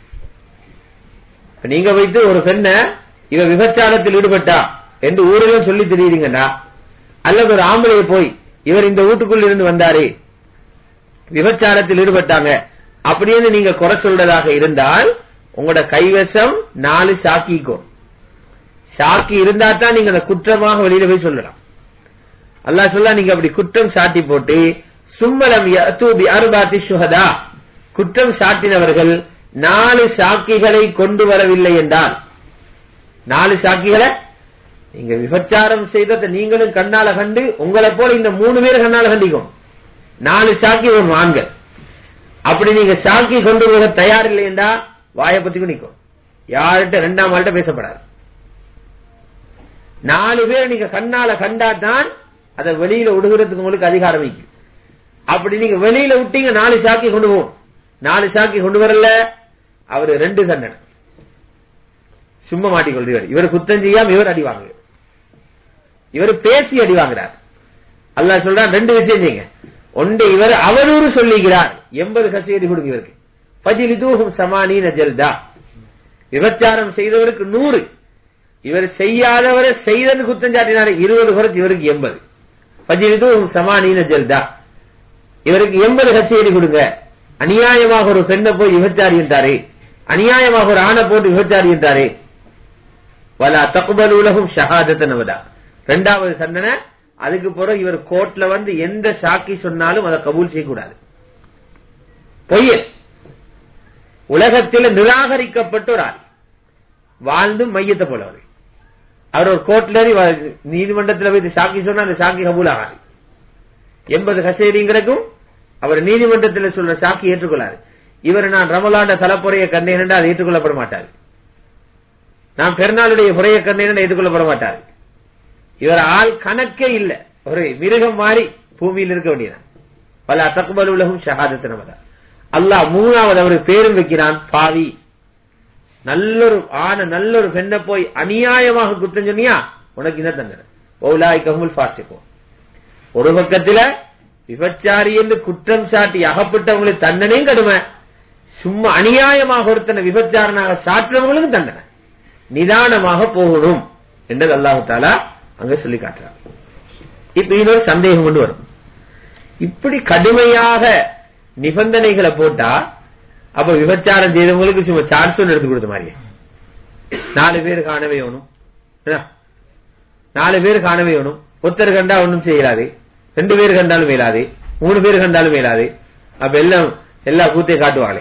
நீங்க வைத்து ஒரு பெண்ண இவ விபச்சாரத்தில் ஈடுபட்டா என்று ஊரிலும் சொல்லி தெரியுறீங்கடா அல்லது ஒரு ஆம்பளைய போய் இவர் இந்த வீட்டுக்குள் இருந்து வந்தாரே விபச்சாரத்தில் ஈடுபட்டாங்க அப்படின்னு நீங்க குறை சொல்றதாக இருந்தால் உங்களோட கைவசம் நாலு சாக்கிக்கும் சாக்கி இருந்தா தான் நீங்க அந்த குற்றமாக வெளியில போய் சொல்லலாம் அல்லாஹ் சொல்ல நீங்க அப்படி குற்றம் சாட்டி போட்டு சும்மலம் யஅதூபி அர்பாத்தி சுஹதா குற்றம் சாட்டினவர்கள் நாலு சாக்கிகளை கொண்டு வரவில்லை என்றால் நாலு சாக்கிகளை நீங்க விபச்சாரம் செய்ததை நீங்களும் கண்ணால கண்டு உங்களை போல இந்த மூணு பேர் கண்ணால கண்டிக்கும் நாலு சாக்கி ஒரு ஆண்கள் அப்படி நீங்க சாக்கி கொண்டு போக தயார் இல்லை என்றா வாயை பத்திக்கும் நிற்கும் யார்கிட்ட ரெண்டாம் ஆள்கிட்ட பேசப்படாது நாலு பேர் நீங்க கண்ணால கண்டா தான் அதை வெளியில விடுகிறதுக்கு உங்களுக்கு அதிகாரம் வைக்கும் அப்படி நீங்க வெளியில விட்டீங்க நாலு சாக்கி கொண்டு போகும் நாலு சாக்கி கொண்டு வரல அவரு ரெண்டு தண்டனை சும்மா மாட்டிக்கொள்றவர் இவர் குத்தம் செய்யாம இவர் அடி வாங்குவார் இவர் பேசி அடி வாங்குறார் அல்லாஹ் சொல்றான் ரெண்டு விஷயம் செய்யுங்க ஒன்று இவர் அவரூறு சொல்லுகிறார் எண்பது கசேரி கொடுங்க இவருக்கு பதிலிதூகும் சமானீன ஜெல்தா விபச்சாரம் செய்தவருக்கு நூறு இவர் செய்யாதவரை செய்தது குத்தம் சாட்டினார் இருபது குறைச்சு இவருக்கு எண்பது பதிலிதூகும் சமானீன ஜெல்தா இவருக்கு எண்பது கசேரி கொடுங்க அநியாயமாக ஒரு பெண்ணை போய் விபச்சாரி என்றாரே அநியாயமாக ஒரு ஆணை போட்டு விபச்சாரி என்றாரே வலா தகுபல் உலகம் ஷஹாதத்த நவதா ரெண்டாவது தண்டனை அதுக்கு பிறகு இவர் கோர்ட்ல வந்து எந்த சாக்கி சொன்னாலும் அதை கபூல் செய்யக்கூடாது பொய்யல் உலகத்தில் நிராகரிக்கப்பட்ட ஒரு ஆள் வாழ்ந்தும் மையத்தை போலவர் அவர் ஒரு கோர்ட்ல நீதிமன்றத்தில் போய் சாக்கி சொன்னா அந்த சாக்கி கபூல் ஆகாது எண்பது கசேரிங்கிறக்கும் அவர் நீதிமன்றத்தில் சொல்ற சாக்கி ஏற்றுக்கொள்ளாரு இவர் நான் ரமலாண்ட தலைப்புறையை கண்டேன் அதை ஏற்றுக்கொள்ளப்பட மாட்டார் நான் பெருநாளுடைய புறையை கண்டேன் ஏற்றுக்கொள்ளப்பட மாட்டார் இவர் ஆள் கணக்கே இல்ல ஒரு மிருகம் மாறி பூமியில் இருக்க வேண்டியதான் பல தக்குபல் உலகம் ஷஹாதத்து நமதா அல்லாஹ் மூணாவது அவர் பேரும் வைக்கிறான் பாவி நல்லொரு ஆன நல்லொரு பெண்ணை போய் அநியாயமாக குத்தம் சொன்னியா உனக்கு இந்த தண்டனை ஓலாய் கஹமுல் பாசிப்போம் ஒரு பக்கத்துல விபச்சாரி என்று குற்றம் சாட்டி அகப்பட்டவங்களுக்கு தண்டனையும் கடுமை சும்மா அநியாயமாக ஒருத்தனை விபச்சாரனாக சாற்றவங்களுக்கு தண்டனை நிதானமாக போகணும் என்றது அல்லாஹு தாலா அங்க சொல்லி காட்டுறார் இப்ப இன்னொரு சந்தேகம் கொண்டு வரும் இப்படி கடுமையாக நிபந்தனைகளை போட்டா அப்ப விபச்சாரம் செய்தவங்களுக்கு சும்மா சான்ஸ் ஒன்று எடுத்து கொடுத்த மாதிரி நாலு பேர் காணவே வேணும் நாலு பேர் காணவே வேணும் ஒருத்தர் கண்டா ஒன்றும் செய்யலாது ரெண்டு பேர் கண்டாலும் மேலாது மூணு பேர் கண்டாலும் மேலாது அப்ப எல்லாம் எல்லா கூத்தையும் காட்டுவாங்களே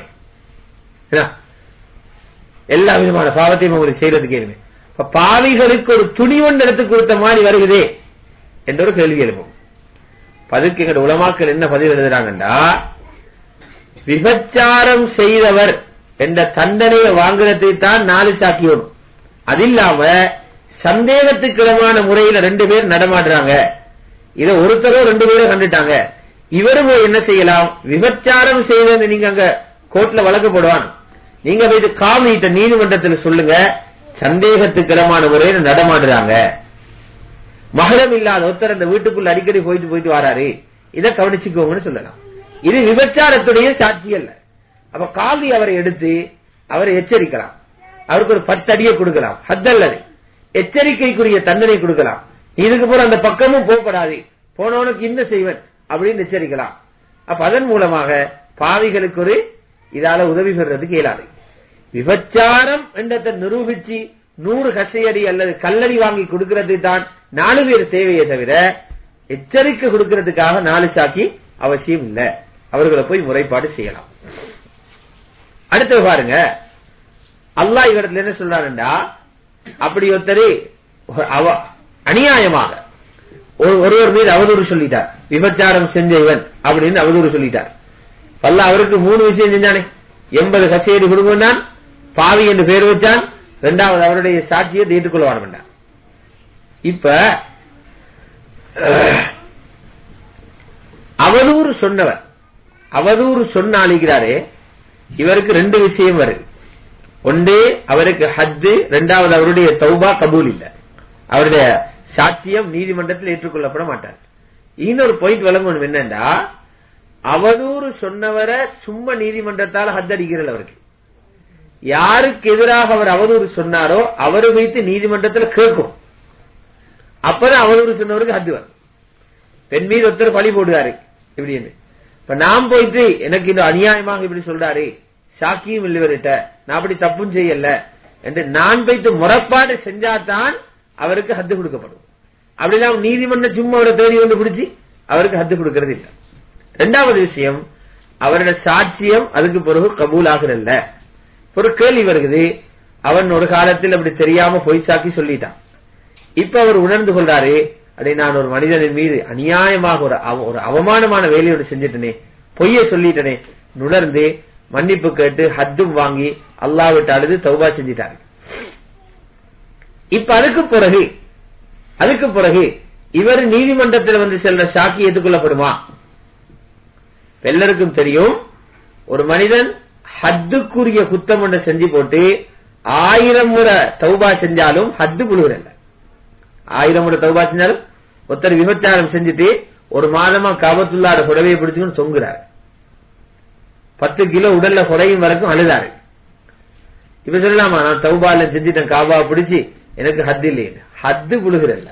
எல்லா விதமான பாவத்தையும் உங்களுக்கு செய்யறதுக்கு ஏழுமே இப்ப பாவிகளுக்கு ஒரு துணி ஒன்று எடுத்து கொடுத்த மாதிரி வருகிறதே என்ற ஒரு கேள்வி எழுப்பும் அதுக்கு எங்க உலமாக்கள் என்ன பதில் எழுதுறாங்கண்டா விபச்சாரம் செய்தவர் என்ற தண்டனையை வாங்குறதை தான் நாலு சாக்கி வரும் அது இல்லாம சந்தேகத்துக்கிடமான முறையில ரெண்டு பேர் நடமாடுறாங்க இதை ஒருத்தரோ ரெண்டு பேரும் கண்டுட்டாங்க இவரும் என்ன செய்யலாம் விபச்சாரம் செய்தது நீங்க அங்க கோர்ட்ல வழக்கு போடுவான் நீங்க போயிட்டு காமிட்ட நீதிமன்றத்தில் சொல்லுங்க சந்தேகத்துக்கிடமான முறையில நடமாடுறாங்க மகரம் இல்லாத ஒருத்தர் அந்த வீட்டுக்குள்ள அடிக்கடி போயிட்டு போயிட்டு வராரு இதை கவனிச்சுக்கோங்கன்னு சொல்லலாம் இது விபச்சாரத்துடைய சாட்சி அல்ல அப்ப காவி அவரை எடுத்து அவரை எச்சரிக்கலாம் அவருக்கு ஒரு பத்து அடியை கொடுக்கலாம் ஹத்தல்லது எச்சரிக்கைக்குரிய தண்டனை கொடுக்கலாம் இதுக்கு போற அந்த பக்கமும் போகப்படாது போனவனுக்கு இன்னும் செய்வன் அப்படின்னு எச்சரிக்கலாம் அப்ப அதன் மூலமாக பாவிகளுக்கு ஒரு இதால உதவி பெறுறதுக்கு இயலாது விபச்சாரம் என்றதை நிரூபிச்சு நூறு கசையடி அல்லது கல்லடி வாங்கி கொடுக்கிறது தான் நாலு பேர் தேவையே தவிர எச்சரிக்கை கொடுக்கிறதுக்காக நாலு சாக்கி அவசியம் இல்ல அவர்களை போய் முறைப்பாடு செய்யலாம் அடுத்து பாருங்க அல்லாஹ் இவரத்துல என்ன சொல்றாருண்டா அப்படி ஒருத்தர் அவ அநியாயமாக ஒரு- ஒருவர் மீது அவதூறு சொல்லிட்டார் விபச்சாரம் செஞ்ச இவன் அப்படின்னு அவதூறு சொல்லிட்டார் பல்ல அவருக்கு மூணு விஷயம் செஞ்சானே எண்பது கசேரி குடும்பம் பாவி என்று பேர் வச்சான் இரண்டாவது அவருடைய சாட்சியை ஏற்றுக்கொள்ள வேண்டாம் இப்ப அஹ், அவதூறு சொன்னவர் அவதூறு சொன்ன ஆளுகிறாரே இவருக்கு ரெண்டு விஷயம் வருது ஒன்று அவருக்கு ஹஜ்ஜு இரண்டாவது அவருடைய தௌபா கபூல் இல்ல அவருடைய சாட்சியம் நீதிமன்றத்தில் ஏற்றுக்கொள்ளப்பட மாட்டார் இன்னொரு பாயிண்ட் வழங்கணும் என்னண்டா அவதூறு சொன்னவரை சும்மா நீதிமன்றத்தால் ஹஜ் அடிக்கிறது அவருக்கு யாருக்கு எதிராக அவர் அவதூறு சொன்னாரோ அவரை வைத்து நீதிமன்றத்தில் கேட்கும் அப்பதான் அவதூறு சொன்னவருக்கு ஹஜ் வரும் பெண் மீது ஒருத்தர் பழி போடுவாரு இப்படின்னு இப்ப நான் போயிட்டு எனக்கு இந்த அநியாயமாக இப்படி சொல்றாரு சாக்கியும் இல்லவர்கிட்ட நான் அப்படி தப்பும் செய்யல என்று நான் போயிட்டு முறைப்பாடு செஞ்சாதான் அவருக்கு ஹத்து கொடுக்கப்படும் அப்படிலாம் நீதிமன்றம் சும்மா அவரை தேடி வந்து பிடிச்சி அவருக்கு ஹத்து கொடுக்கறது இல்ல ரெண்டாவது விஷயம் அவருடைய சாட்சியம் அதுக்கு பிறகு கபூல் ஆகுறல்ல ஒரு கேள்வி வருகிறது அவன் ஒரு காலத்தில் அப்படி தெரியாம பொய் சாக்கி சொல்லிட்டான் இப்ப அவர் உணர்ந்து கொள்றாரு அடே நான் ஒரு மனிதனின் மீது அநியாயமாக ஒரு அவ- ஒரு அவமானமான வேலையோடு செஞ்சிட்டனே பொய்ய சொல்லிட்டனே நுணர்ந்து மன்னிப்பு கேட்டு ஹத்தும் வாங்கி அல்லாவிட்டு அழுது தௌபா செஞ்சிட்டாரு இப்ப அதுக்கு பிறகு அதுக்கு பிறகு இவர் நீதிமன்றத்தில் வந்து செல்ற சாக்கி ஏற்றுக்கொள்ளப்படுமா எல்லாருக்கும் தெரியும் ஒரு மனிதன் ஹத்துக்குரிய குத்தம் ஒன்றை செஞ்சு போட்டு ஆயிரம் முறை தௌபா செஞ்சாலும் ஹத்து புழுகிறல்ல ஆயிரம் முறை தௌபா செஞ்சாலும் ஒருத்தர் விபச்சாரம் செஞ்சுட்டு ஒரு மாதமா காபத்துள்ளாட புடவையை பிடிச்சுன்னு தொங்குறாரு பத்து கிலோ உடல்ல குறையும் வரைக்கும் அழுதாரு இப்ப சொல்லலாமா நான் தௌபால செஞ்சுட்டேன் காபா பிடிச்சு எனக்கு ஹத்து இல்லையே ஹத்து புழுகிறல்ல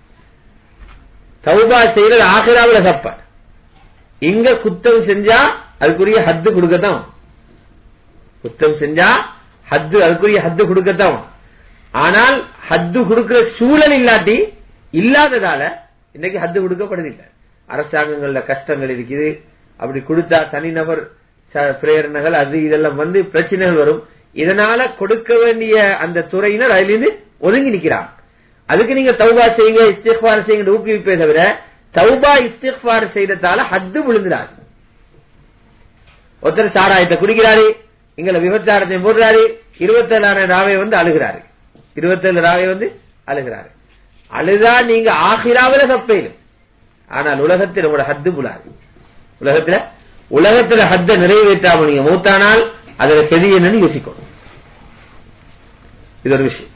தௌபா செய்யறது ஆகிராவில தப்ப இங்க குத்தம் செஞ்சா அதுக்குரிய ஹத்து கொடுக்கத்தான் குத்தம் செஞ்சா ஹத்து அதுக்குரிய ஹத்து கொடுக்கத்தான் ஆனால் ஹத்து கொடுக்கிற சூழல் இல்லாட்டி இல்லாததால இன்னைக்கு ஹத்து கொடுக்கப்படுதில்லை அரசாங்கங்கள்ல கஷ்டங்கள் இருக்குது அப்படி கொடுத்தா தனிநபர் ச- பிரேரணைகள் அது இதெல்லாம் வந்து பிரச்சனைகள் வரும் இதனால கொடுக்க வேண்டிய அந்த துறையினர் அதிலிருந்து ஒதுங்கி நிக்கிறான் அதுக்கு நீங்க தௌபா செய்யுங்க இஸ்திக்பார் செய்யுங்க ஊக்குவிப்பே தவிர தௌபா இஸ்திக்பார் செய்ததால ஹத்து விழுந்துடாது ஒருத்தர் சாராயத்தை குடிக்கிறாரு எங்களை விபச்சாரத்தை போடுறாரு இருபத்தேழாயிரம் ராவை வந்து அழுகிறாரு இருபத்தேழு ராவை வந்து அழுகிறாரு அழுதா நீங்க ஆகிராவில தப்பையிலும் ஆனால் உலகத்தில் உங்களோட ஹத்து புலாது உலகத்துல உலகத்துல ஹத்த நிறைவேற்றாம நீங்க மூத்தானால் அதுல கெதி என்னன்னு யோசிக்கணும் இது ஒரு விஷயம்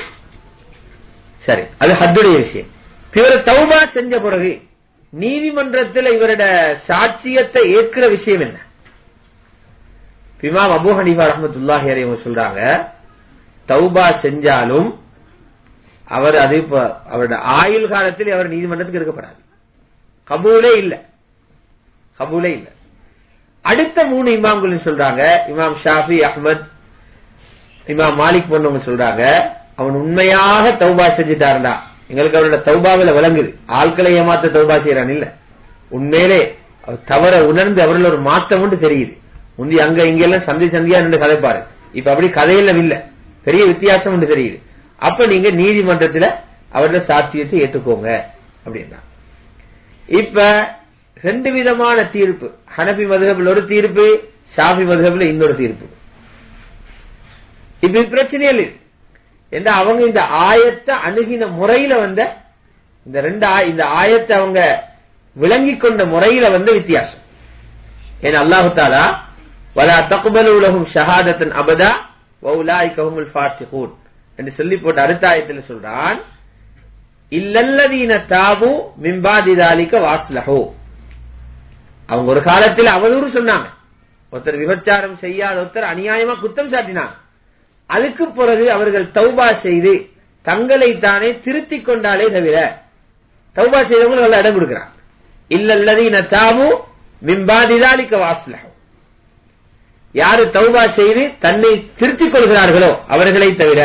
சரி அது ஹத்துடைய விஷயம் இவர் தௌபா செஞ்ச பிறகு நீதிமன்றத்தில் இவரோட சாட்சியத்தை ஏற்கிற விஷயம் என்ன இமாம் அபூ ஹனீஃபா ரஹ்மத்துல்லாஹி அலைஹி அவங்க சொல்றாங்க தௌபா செஞ்சாலும் அவர் அது இப்ப அவருடைய ஆயுள் காலத்தில் அவர் நீதிமன்றத்துக்கு எடுக்கப்படாது கபூலே இல்ல கபூலே இல்ல அடுத்த மூணு இமாம்கள் சொல்றாங்க இமாம் ஷாஃபி அஹ்மத் இமாம் மாலிக் போன்றவங்க சொல்றாங்க அவன் உண்மையாக தௌபா செஞ்சுட்டாருண்டா எங்களுக்கு அவரோட தௌபாவில விளங்குது ஆட்களை ஏமாத்த தௌபா செய்யறான் இல்ல உண்மையிலே அவர் தவற உணர்ந்து அவர்கள் ஒரு மாற்றம் உண்டு தெரியுது முந்தி அங்க இங்க எல்லாம் சந்தி சந்தியா நின்று கதைப்பாரு இப்ப அப்படி கதையெல்லாம் இல்ல பெரிய வித்தியாசம் உண்டு தெரியுது அப்ப நீங்க நீதிமன்றத்துல அவரோட சாட்சியத்தை ஏற்றுக்கோங்க அப்படின்னா இப்ப ரெண்டு விதமான தீர்ப்பு ஹனபி மதுகபில் ஒரு தீர்ப்பு ஷாஃபி மதுகபில் இன்னொரு தீர்ப்பு இப்ப இது பிரச்சனையே இல்லை எந்த அவங்க இந்த ஆயத்தை அணுகின முறையில வந்த இந்த ரெண்டு ஆய- இந்த ஆயத்தை அவங்க விளங்கிக் கொண்ட முறையில வந்த வித்தியாசம் ஏன்னா அல்லாஹு தாலா வலா தகுபல் உலகும் ஷஹாதத்தன் அபதா வௌலாய் கஹுமுல் ஃபாசிகூன் என்று சொல்லி போட்ட அடுத்த ஆயத்தில் சொல்றான் இல்லல்லதீன தாபு மிம்பாதிதாலிக்க வாஸ்லஹோ அவங்க ஒரு காலத்தில் அவதூறு சொன்னாங்க ஒருத்தர் விபச்சாரம் செய்யாத ஒருத்தர் அநியாயமா குத்தம் சாட்டினாங்க அதுக்கு பிறகு அவர்கள் தௌபா செய்து தங்களை தானே திருத்திக் கொண்டாலே தவிர தௌபா செய்தவங்க நல்ல இடம் கொடுக்கிறான் இல்லல்லதீன தாபு மிம்பாதிதாலிக்க வாஸ்லஹோ யாரு தௌபா செய்து தன்னை திருத்திக் கொள்கிறார்களோ அவர்களை தவிர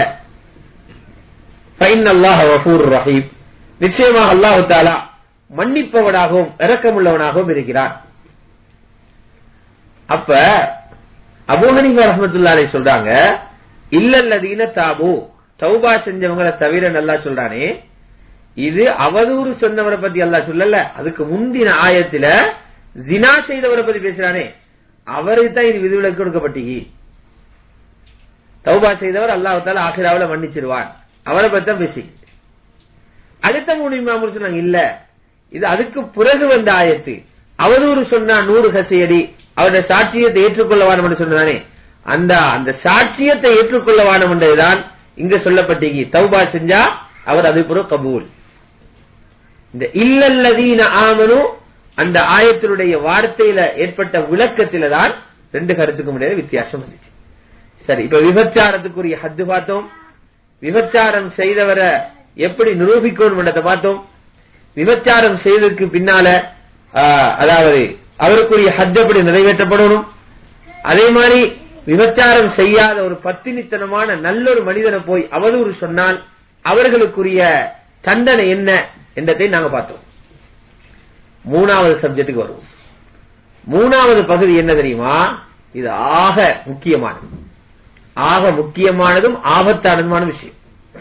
ஃபைன் அல்லாஹ் வஃபூர் ரஹீம் நிச்சயமாக அல்லாஹு தாலா மன்னிப்பவனாகவும் இரக்கமுள்ளவனாகவும் இருக்கிறான் அப்ப அபூஹனிஃபா ரஹமத்துல்லாலே சொல்றாங்க இல்லல்லதீன தாபு தௌபா செஞ்சவங்களை தவிர நல்லா சொல்றானே இது அவதூறு சொன்னவரை பத்தி அல்லாஹ் சொல்லல அதுக்கு முந்தின ஆயத்துல ஜினா செய்தவரை பத்தி பேசுறானே அவருக்கு தான் இது விதிவிலக்கு கொடுக்கப்பட்டீங்க தௌபா செய்தவர் அல்லாஹால ஆகிராவில மன்னிச்சிருவான் அவரை பத்தி தான் பேசி அடுத்த மூணு இமாமும் சொன்னாங்க இல்ல இது அதுக்கு பிறகு வந்த ஆயத்து அவதூறு சொன்னா நூறு கசையடி அவருடைய சாட்சியத்தை ஏற்றுக்கொள்ள வானம் என்று சொன்னானே அந்த அந்த சாட்சியத்தை ஏற்றுக்கொள்ள வானம் என்றதுதான் இங்க சொல்லப்பட்டீங்க தௌபா செஞ்சா அவர் அது புற கபூல் இந்த இல்லல்லதீன ஆமனு அந்த ஆயத்தினுடைய வார்த்தையில ஏற்பட்ட விளக்கத்தில தான் ரெண்டு கருத்துக்கு முடியாத வித்தியாசம் வந்துச்சு சரி இப்ப விபச்சாரத்துக்குரிய ஹத்து பார்த்தோம் விபச்சாரம் செய்தவரை எப்படி நிரூபிக்கணும் பார்த்தோம் விபச்சாரம் செய்ததற்கு பின்னால அதாவது அவருக்குரிய ஹத் எப்படி நிறைவேற்றப்படணும் அதே மாதிரி விபச்சாரம் செய்யாத ஒரு பத்தினித்தனமான நல்ல ஒரு மனிதனை போய் அவதூறு சொன்னால் அவர்களுக்குரிய தண்டனை என்ன என்றதை நாங்க பார்த்தோம் மூணாவது சப்ஜெக்டுக்கு வருவோம் மூணாவது பகுதி என்ன தெரியுமா இது ஆக முக்கியமானது ஆக முக்கியமானதும் ஆபத்தானதுமான விஷயம்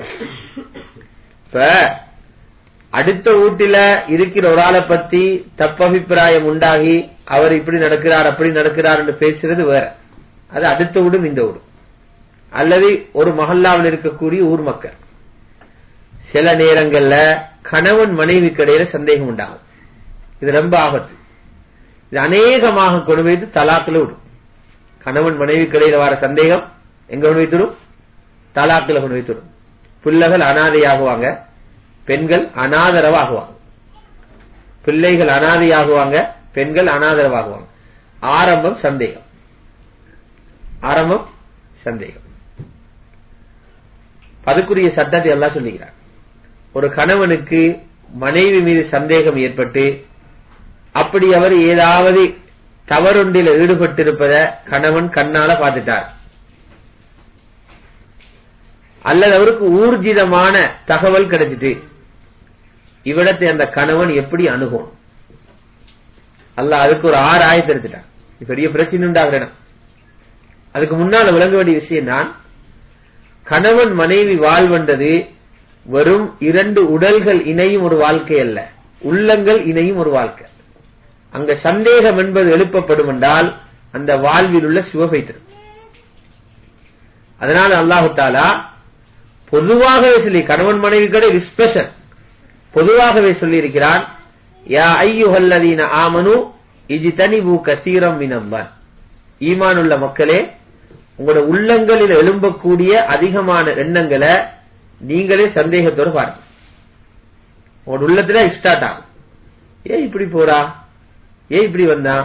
இப்ப அடுத்த வீட்டில இருக்கிற ஒரு ஆளை பத்தி தப்பபிப்பிராயம் உண்டாகி அவர் இப்படி நடக்கிறார் அப்படி நடக்கிறார் என்று பேசுறது வேற அது அடுத்த வீடும் இந்த வீடும் அல்லது ஒரு மஹல்லாவில் இருக்கக்கூடிய ஊர் மக்கள் சில நேரங்கள்ல கணவன் மனைவி கடையில சந்தேகம் உண்டாகும் இது ரொம்ப ஆபத்து இது அநேகமாக கொண்டு வைத்து தலாக்கில் விடும் கணவன் மனைவி கடையில வர சந்தேகம் எங்க கொண்டு வைத்துடும் தலாக்கில் கொண்டு வைத்துடும் பிள்ளைகள் அனாதையாகுவாங்க பெண்கள் அனாதரவாகுவாங்க பிள்ளைகள் அனாதையாகுவாங்க பெண்கள் அனாதரவாகுவாங்க ஆரம்பம் சந்தேகம் ஆரம்பம் சந்தேகம் அதுக்குரிய சட்டத்தை எல்லாம் சொல்லுகிறார் ஒரு கணவனுக்கு மனைவி மீது சந்தேகம் ஏற்பட்டு அப்படி அவர் ஏதாவது தவறொன்றில் ஈடுபட்டிருப்பத கணவன் கண்ணால பார்த்துட்டார் அல்லது அவருக்கு ஊர்ஜிதமான தகவல் கிடைச்சிட்டு இவ்விடத்தை அந்த கணவன் எப்படி அணுகும் அல்ல அதுக்கு ஒரு ஆறு ஆயத்தை எடுத்துட்டான் பெரிய பிரச்சனை உண்டாகிற இடம் அதுக்கு முன்னால விளங்க வேண்டிய விஷயம் தான் கணவன் மனைவி வாழ்வென்றது வெறும் இரண்டு உடல்கள் இணையும் ஒரு வாழ்க்கை அல்ல உள்ளங்கள் இணையும் ஒரு வாழ்க்கை அங்க சந்தேகம் என்பது எழுப்பப்படும் என்றால் அந்த வாழ்வில் உள்ள சிவபை தரும் அதனால அல்லாஹு தாலா பொதுவாகவே சொல்லி கணவன் மனைவி கடை ஸ்பெஷல் பொதுவாகவே சொல்லி இருக்கிறான் யா ஐயுஹல்லதீன ஆமனு இஜி தனிபு கசீரம் மினம்பன் ஈமான் உள்ள மக்களே உங்களோட உள்ளங்களில் எழும்பக்கூடிய அதிகமான எண்ணங்களை நீங்களே சந்தேகத்தோடு பாருங்க உங்களோட உள்ளத்துல ஸ்டார்ட் ஆகும் ஏன் இப்படி போறா ஏன் இப்படி வந்தான்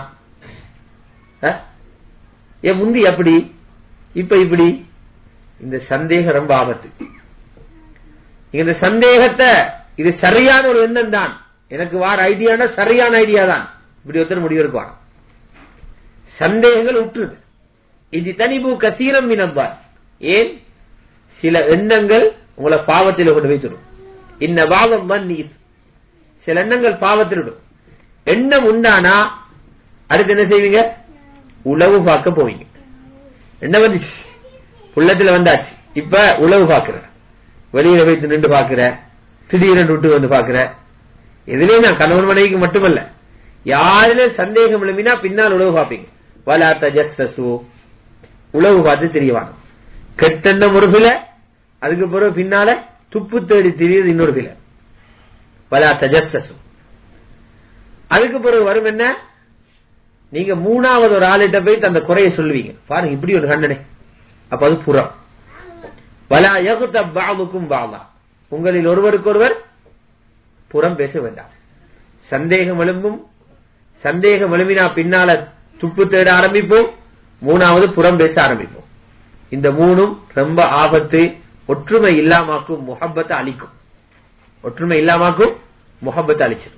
ஏன் முந்தி அப்படி இப்ப இப்படி இந்த சந்தேகம் ரொம்ப ஆபத்து இந்த சந்தேகத்தை இது சரியான ஒரு எண்ணம் தான் எனக்கு வார ஐடியானா சரியான ஐடியா தான் இப்படி ஒருத்தர் முடிவு இருக்குவான் சந்தேகங்கள் உற்றுது இது தனிபு கசீரம் மினப்பார் ஏன் சில எண்ணங்கள் உங்களை பாவத்தில் கொண்டு வைத்துடும் இன்ன பாவம் மன்னீர் சில எண்ணங்கள் பாவத்தில் விடும் எண்ணம் உண்டானா அடுத்து என்ன செய்வீங்க உளவு பார்க்க போவீங்க என்ன வந்துச்சு உள்ளத்துல வந்தாச்சு இப்ப உளவு பாக்குற வெளியில வைத்து நின்று பாக்குற திடீரென்று விட்டு வந்து பாக்குற இதுலயும் நான் கணவன் மனைவிக்கு மட்டுமல்ல யாருல சந்தேகம் எழுப்பினா பின்னால் உழவு பார்ப்பீங்க வலா தஜஸ்ஸு உழவு பார்த்து தெரியவான கெட்டெண்ணம் ஒரு பில அதுக்கு பிறகு பின்னால துப்பு தேடி தெரியுது இன்னொரு பில வலா தஜஸ்ஸு அதுக்கு பிறகு வரும் என்ன நீங்க மூணாவது ஒரு ஆளிட்ட போய் அந்த குறைய சொல்லுவீங்க பாருங்க இப்படி ஒரு கண்டனை அப்ப அது புறம் வலா யகுத்த பாவுக்கும் பாவா உங்களில் ஒருவருக்கொருவர் புறம் பேச வேண்டாம் சந்தேகம் எழும்பும் சந்தேகம் எழும்பினா பின்னால துப்பு தேட ஆரம்பிப்போம் மூணாவது புறம் பேச ஆரம்பிப்போம் இந்த மூணும் ரொம்ப ஆபத்து ஒற்றுமை இல்லாமாக்கும் முகப்பத்தை அழிக்கும் ஒற்றுமை இல்லாமாக்கும் முகப்பத்தை அழிச்சிடும்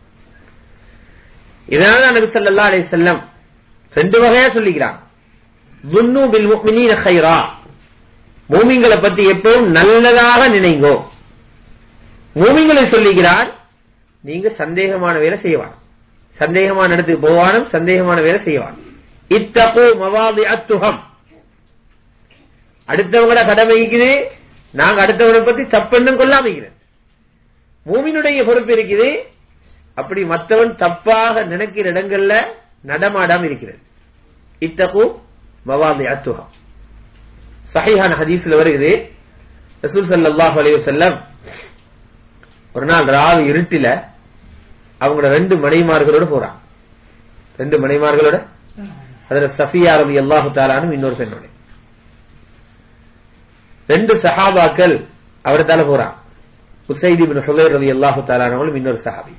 இதனால நபி ஸல்லல்லாஹு அலைஹி வஸல்லம் ரெண்டு வகையா சொல்லிக்கிறாங்க துன்னு பில் முஃமினீன கைரா மூமிங்களை பத்தி எப்பவும் நல்லதாக நினைங்கோ மூமிங்களை சொல்லுகிறார் நீங்க சந்தேகமான வேலை செய்வான் சந்தேகமான இடத்துக்கு போவானும் சந்தேகமான வேலை செய்வான் இத்தகு மவாதி அத்துகம் அடுத்தவங்கள கடமைக்குது நாங்க அடுத்தவனை பத்தி தப்பெண்ணும் கொள்ளாமைக்கிறேன் மூமினுடைய பொறுப்பு இருக்குது அப்படி மற்றவன் தப்பாக நினைக்கிற இடங்கள்ல நடமாடாம இருக்கிறது இத்தகு மவாதி அத்துகம் சஹிஹான ஹதீஸ்ல வருகிறது ரசூல் ஸல்லல்லாஹு அலைஹி வஸல்லம் ஒரு நாள் ராவு இருட்டில அவங்களோட ரெண்டு மனைமார்களோட போறான் ரெண்டு மனைமார்களோட அதுல சஃபியா ரவி அல்லாஹு தாலானும் இன்னொரு பெண்ணோட ரெண்டு சஹாபாக்கள் அவரத்தால போறான் உசைதி பின் ஹுதைர் ரவி அல்லாஹு தாலானவங்களும் இன்னொரு சஹாபி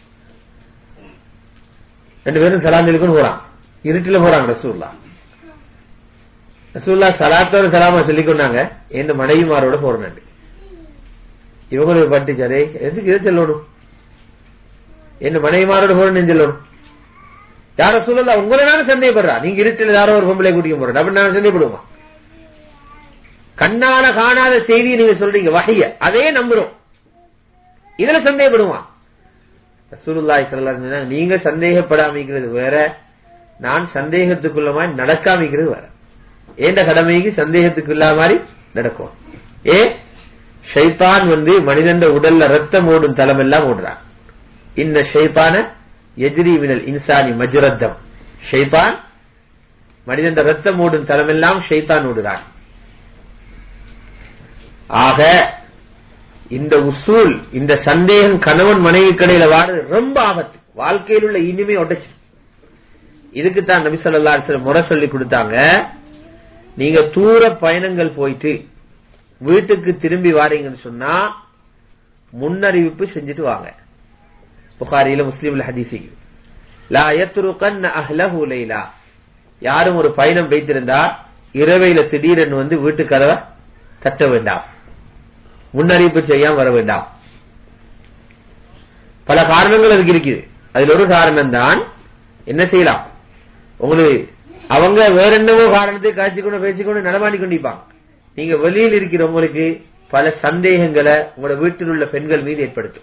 ரெண்டு பேரும் சலாந்தலுக்கும் போறான் இருட்டுல போறாங்க ரசூல்லா ரசூல்லா சலாத்தோட சலாமா சொல்லி கொண்டாங்க என் மனைவிமாரோட போறேன் இவங்களுக்கு பட்டுச்சாரே எதுக்கு எது சொல்லணும் என்ன மனைவிமாரோட போறேன்னு சொல்லணும் யார சொல்லல உங்களை நானும் சந்தேகப்படுறா நீங்க இருட்டில் யாரோ ஒரு பொம்பளை கூட்டிக்க போறேன் அப்படி நான் சந்தேகப்படுவோமா கண்ணால காணாத செய்தியை நீங்க சொல்றீங்க வகைய அதே நம்புறோம் இதுல சந்தேகப்படுவான் ரசூலுல்லாஹி ஸல்லல்லாஹு அலைஹி வஸல்லம் நீங்க சந்தேகப்படாமிக்கிறது வேற நான் சந்தேகத்துக்குள்ளமாய் நடக்காமிக்கிறது வேற ஏண்ட கடமைக்கு சந்தேகத்துக்கு இல்லாத மாதிரி நடக்கும் ஏ ஷைத்தான் வந்து மனிதன் உடல்ல ரத்தம் ஓடும் தலம் எல்லாம் ஓடுறான் இந்த ஷைத்தான எஜிரி மினல் இன்சானி மஜ்ரத்தம் ஷைத்தான் மனிதன் ரத்தம் ஓடும் தலமெல்லாம் ஷைத்தான் ஓடுறான் ஆக இந்த உசூல் இந்த சந்தேகம் கணவன் மனைவி கடையில வாடுறது ரொம்ப ஆபத்து வாழ்க்கையில் உள்ள இனிமே உடைச்சு இதுக்குத்தான் நபி சொல்லா முறை சொல்லி கொடுத்தாங்க நீங்க தூர பயணங்கள் போயிட்டு வீட்டுக்கு திரும்பி வாரீங்கன்னு சொன்னா முன்னறிவிப்பு செஞ்சுட்டு வாங்க புகாரியில முஸ்லீம்ல ஹதீசி லா யத்ருகன் அஹ்லஹு லைலா யாரும் ஒரு பயணம் வைத்திருந்தா இரவையில திடீரென்னு வந்து வீட்டு கதவை தட்ட வேண்டாம் முன்னறிவிப்பு செய்யாம வர வேண்டாம் பல காரணங்கள் அதுக்கு இருக்குது அதுல ஒரு காரணம் தான் என்ன செய்யலாம் உங்களுக்கு அவங்க வேற என்னவோ காரணத்தை காய்ச்சிக்கொண்டு பேசிக்கொண்டு நடமாடி கொண்டிருப்பாங்க நீங்க வெளியில் இருக்கிறவங்களுக்கு பல சந்தேகங்களை உங்களோட வீட்டில் உள்ள பெண்கள் மீது ஏற்படுத்தும்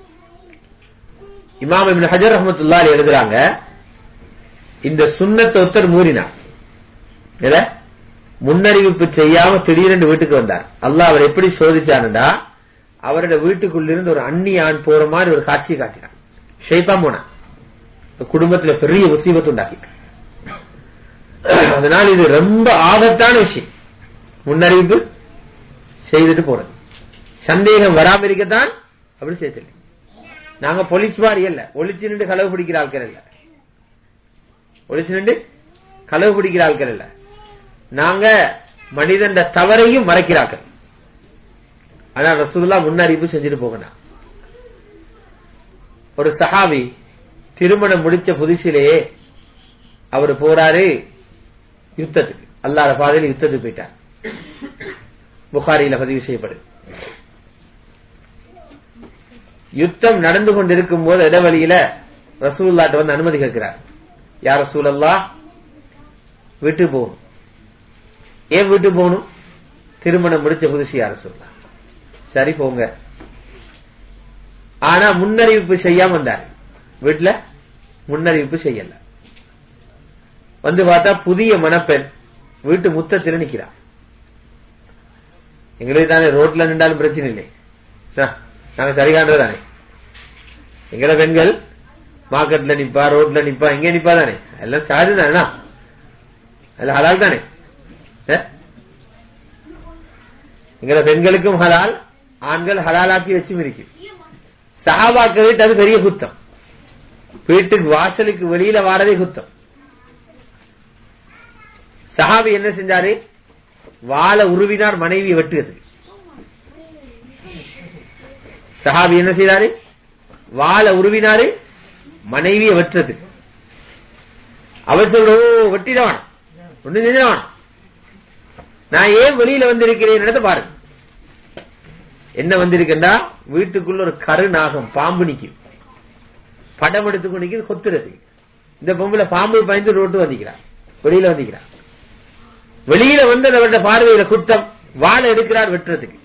இமாம் இப்னு ஹஜர் ரஹமத்துல்லா எழுதுறாங்க இந்த சுண்ணத்தை ஒருத்தர் மூறினார் எதை முன்னறிவிப்பு செய்யாம திடீரென்று வீட்டுக்கு வந்தார் அல்லாஹ் அவர் எப்படி சோதிச்சாருண்டா அவரோட வீட்டுக்குள்ளிருந்து ஒரு அன்னி ஆண் போற மாதிரி ஒரு காட்சியை காட்டினார் ஷைத்தான் போனான் குடும்பத்துல பெரிய முசீபத்து உண்டாக்கி அதனால இது ரொம்ப ஆபத்தான விஷயம் முன்னறிவிப்பு செய்துட்டு போறது சந்தேகம் வராம இருக்கத்தான் அப்படி செய்யல நாங்க போலீஸ் மாதிரி இல்ல ஒளிச்சு நின்று களவு பிடிக்கிற ஆட்கள் இல்ல ஒளிச்சு நின்று களவு பிடிக்கிற ஆட்கள் இல்ல நாங்க மனிதன் தவறையும் மறைக்கிறார்கள் ஆனா ரசூல்லா முன்னறிவிப்பு செஞ்சுட்டு போகணும் ஒரு சஹாபி திருமணம் முடிச்ச புதுசிலேயே அவர் போறாரு யுத்தத்துக்கு அல்லாத பாதையில் யுத்தத்துக்கு போயிட்டார் புகாரியில பதிவு செய்யப்படுது யுத்தம் நடந்து கொண்டிருக்கும் போது இடைவெளியில ரசூல்லாட்ட வந்து அனுமதி கேட்கிறார் யார் ரசூலல்லா வீட்டுக்கு போகணும் ஏன் வீட்டுக்கு போகணும் திருமணம் முடிச்ச புதுசு யார் சொல்லலாம் சரி போங்க ஆனா முன்னறிவிப்பு செய்யாம வந்தார் வீட்டுல முன்னறிவிப்பு செய்யல வந்து பார்த்தா புதிய மணப்பெண் வீட்டு முத்தத்தில் நிக்கிறார் எங்களுக்கு தானே ரோட்ல நின்றாலும் பிரச்சனை இல்லை நாங்க சரிகான்றது தானே எங்கட பெண்கள் மார்க்கெட்ல நிப்பா ரோட்ல நிப்பா எங்க நிப்பா தானே எல்லாம் சாது தானே எல்லாம் ஹலால் தானே எங்கட பெண்களுக்கும் ஹலால் ஆண்கள் ஹலாலாக்கி வச்சும் இருக்கு சஹாபாக்க வீட்டு அது பெரிய குத்தம் வீட்டுக்கு வாசலுக்கு வெளியில வாரதே குத்தம் சஹாபி என்ன செஞ்சாரு வாழ உருவினார் மனைவியை வெட்டுகிறது சஹாபி என்ன செய்தாரு வாழ உருவினாரு மனைவியை வெட்டுறது அவர் சொல்ற வெட்டிடவான் ஒண்ணு செஞ்சிடவான் நான் ஏன் வெளியில வந்திருக்கிறேன் பாருங்க என்ன வந்திருக்கா வீட்டுக்குள்ள ஒரு கருநாகம் பாம்பு நிக்கும் படம் எடுத்துக்கொண்டு நிக்குது கொத்துறது இந்த பொம்பளை பாம்பு பயந்து ரோட்டு வந்திக்கிறான் வெளியில வந்திக்கிறான் வெளியில வந்து அவருடைய பார்வையில குத்தம் வாழை எடுக்கிறார் வெட்டுறதுக்கு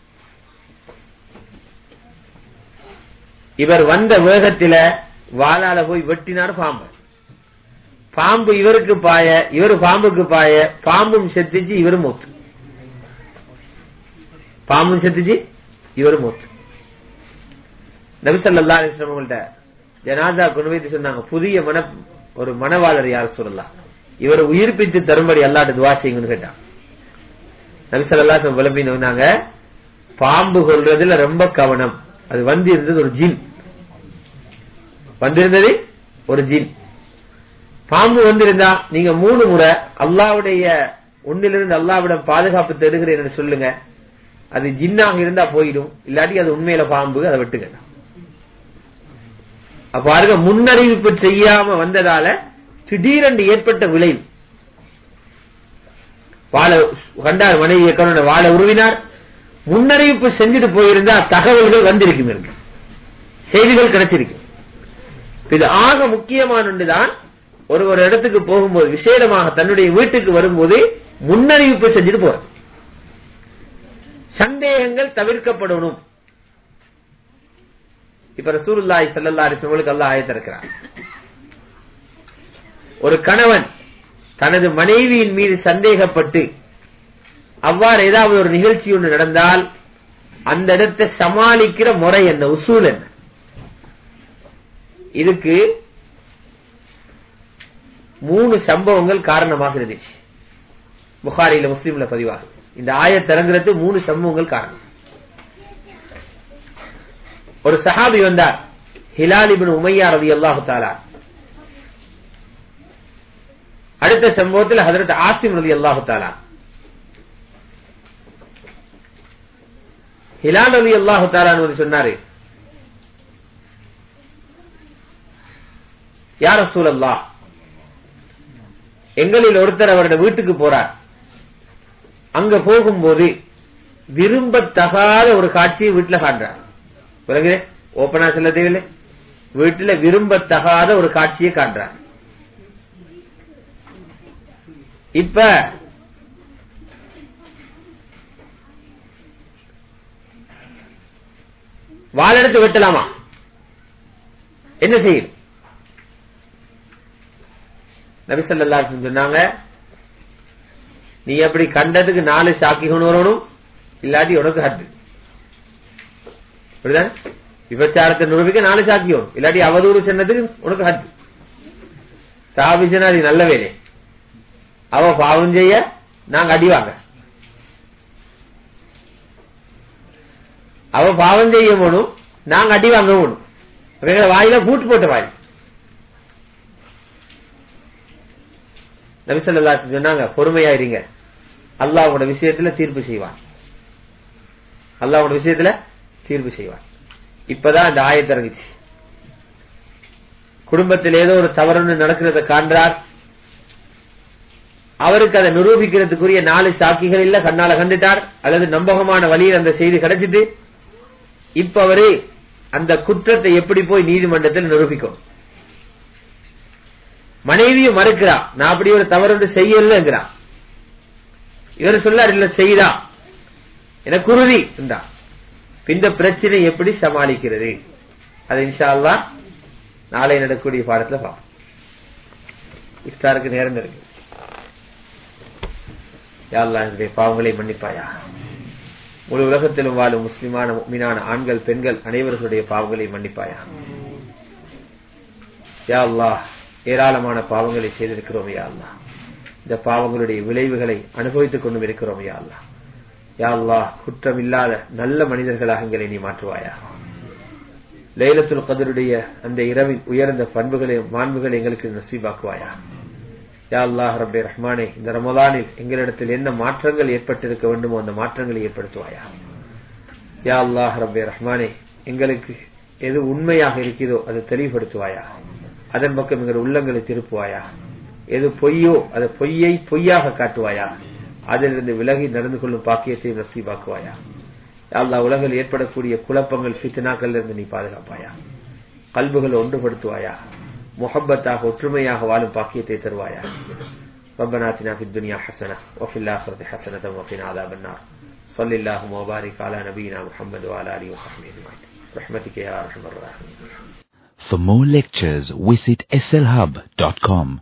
இவர் வந்த வேகத்தில வாளால போய் வெட்டினார் பாம்பு பாம்பு இவருக்கு பாய இவர் பாம்புக்கு பாய பாம்பும் செத்துச்சு இவரும் மூத்து பாம்பும் செத்துச்சு இவரும் மூத்து நபிசல்லா அலிஸ்லாமங்கள்ட்ட ஜனாதா கொண்டு வைத்து சொன்னாங்க புதிய மன ஒரு மனவாளர் யார் சொல்லலாம் இவரை உயிர்ப்பித்து தரும்படி அல்லாட்டு துவா செய்யுங்கன்னு கேட்டான் நபிசல்லா விளம்பினாங்க பாம்பு கொள்றதுல ரொம்ப கவனம் அது வந்து இருந்தது ஒரு ஜின் வந்திருந்தது ஒரு ஜின் பாம்பு வந்திருந்தா நீங்க மூணு முறை அல்லாவுடைய உன்னிலிருந்து அல்லாவிடம் பாதுகாப்பு தருகிறேன் என்று சொல்லுங்க அது ஜின்னாக இருந்தா போயிடும் இல்லாட்டி அது உண்மையில பாம்பு அதை விட்டுக்க அப்ப பாருங்க முன்னறிவிப்பு செய்யாம வந்ததால திடீரென்று ஏற்பட்ட விளைவு வாழை கண்டார் மனைவி கருணை வாழை உருவினார் முன்னறிவிப்பு செஞ்சுட்டு போயிருந்தா தகவல்கள் வந்திருக்கும் இருக்கு செய்திகள் கிடைச்சிருக்கு இது ஆக முக்கியமான ஒன்றுதான் ஒரு ஒரு இடத்துக்கு போகும்போது விசேடமாக தன்னுடைய வீட்டுக்கு வரும்போது முன்னறிவிப்பு செஞ்சுட்டு போற சந்தேகங்கள் தவிர்க்கப்படணும் இப்ப ரசூலுல்லாஹி ஸல்லல்லாஹு அலைஹி வஸல்லம் அல்லாஹ் ஆயத்திருக்கிறார் ஒரு கணவன் தனது மனைவியின் மீது சந்தேகப்பட்டு அவ்வாறு ஏதாவது ஒரு நிகழ்ச்சி ஒன்று நடந்தால் அந்த இடத்தை சமாளிக்கிற முறை என்ன உசூல் என்ன இதுக்கு மூணு சம்பவங்கள் காரணமாக இருந்துச்சு புகாரில முஸ்லீம்ல பதிவாகும் இந்த ஆயத்திறங்கிறது மூணு சம்பவங்கள் காரணம் ஒரு சஹாபி வந்தார் ஹிலாலிபின் உமையா ரவி அல்லாஹு தாலா அடுத்த சம்பவத்தில் ஹதரத் ஆசிம் ரவி அல்லாஹு தாலா ஹிலால் ரவி அல்லாஹு தாலான்னு சொன்னாரு யார சூழல்லா எங்களில் ஒருத்தர் அவருடைய வீட்டுக்கு போறார் அங்க போகும்போது விரும்பத்தகாத ஒரு காட்சியை வீட்டுல காண்றார் பிறகு ஓப்பனா சொல்ல தேவையில்லை வீட்டுல விரும்பத்தகாத ஒரு காட்சியை காண்றார் இப்ப வாழெடுத்து வெட்டலாமா என்ன செய்யும் நபிசல்லா சொன்னாங்க நீ அப்படி கண்டதுக்கு நாலு சாக்கி கொண்டு வரணும் இல்லாட்டி உனக்கு ஹத்து புரியுதா விபச்சாரத்தை நிரூபிக்க நாலு சாக்கி வரும் இல்லாட்டி அவதூறு சொன்னதுக்கு உனக்கு ஹத்து சாபிச்சனா அது நல்ல வேலை அவ பாவம் செய்ய நாங்க அடிவாங்க அவ பாவம் செய்ய போனும் நாங்க அடி வாங்க போகணும் வாயில பூட்டு போட்ட வாய் நபிசல்லா சொன்னாங்க பொறுமையா இருங்க அல்லாவோட விஷயத்துல தீர்ப்பு செய்வான் அல்லாவோட விஷயத்துல தீர்ப்பு செய்வான் இப்பதான் அந்த ஆயத்தை இறங்குச்சு குடும்பத்தில் ஏதோ ஒரு தவறுன்னு நடக்கிறத காண்றார் அவருக்கு அதை நிரூபிக்கிறதுக்குரிய நாலு சாக்கிகள் இல்ல கண்ணால கண்டுட்டார் அல்லது நம்பகமான வழியில் அந்த செய்தி கிடைச்சிட்டு இப்ப அவரு அந்த குற்றத்தை எப்படி போய் நீதிமன்றத்தில் நிரூபிக்கும் மனைவியும் மறுக்கிறா நான் அப்படி ஒரு தவறு செய்யலங்கிறா இவர் சொல்லார் இல்ல செய்தா எனக்கு உறுதி என்றா இந்த பிரச்சனை எப்படி சமாளிக்கிறது அது இன்ஷா அல்லா நாளை நடக்கக்கூடிய பாடத்துல பார்ப்போம் இஃப்தாருக்கு நேரம் இருக்கு யாழ்லா என்னுடைய பாவங்களை மன்னிப்பாயா முழு உலகத்திலும் வாழும் முஸ்லிமான மீனான ஆண்கள் பெண்கள் அனைவர்களுடைய பாவங்களை மன்னிப்பாயா யா அல்லாஹ் ஏராளமான பாவங்களை செய்திருக்கிறோம் யா அல்லா இந்த பாவங்களுடைய விளைவுகளை அனுபவித்துக் கொண்டும் இருக்கிறோம் யா அல்லா யா அல்லா குற்றம் இல்லாத நல்ல மனிதர்களாக எங்களை நீ மாற்றுவாயா லைலத்துல் கதருடைய அந்த இரவின் உயர்ந்த பண்புகளை மாண்புகளை எங்களுக்கு நசீபாக்குவாயா யா அல்லாஹ் ரபே ரஹ்மானே இந்த ரமலானில் எங்களிடத்தில் என்ன மாற்றங்கள் ஏற்பட்டிருக்க வேண்டுமோ அந்த மாற்றங்களை ஏற்படுத்துவாயா யா அல்லாஹ் ரபே ரஹ்மானே எங்களுக்கு எது உண்மையாக இருக்கிறதோ அதை தெளிவுபடுத்துவாயா அதன் பக்கம் எங்கள் உள்ளங்களை திருப்புவாயா எது பொய்யோ அதை பொய்யை பொய்யாக காட்டுவாயா அதிலிருந்து விலகி நடந்து கொள்ளும் பாக்கியத்தையும் நசீபாக்குவாயா அல்லா உலகில் ஏற்படக்கூடிய குழப்பங்கள் ஃபித்னாக்கள் இருந்து நீ பாதுகாப்பாயா கல்புகளை ஒன்றுபடுத்துவாயா முகப்பத்தாக ஒற்றுமையாக வாழும் பாக்கியத்தை தருவாயா ربنا آتنا في الدنيا حسنة وفي الآخرة حسنة وقنا عذاب النار صل اللهم وبارك على نبينا محمد وعلى آله وصحبه أجمعين برحمتك يا أرحم الراحمين For more lectures, visit slhub.com.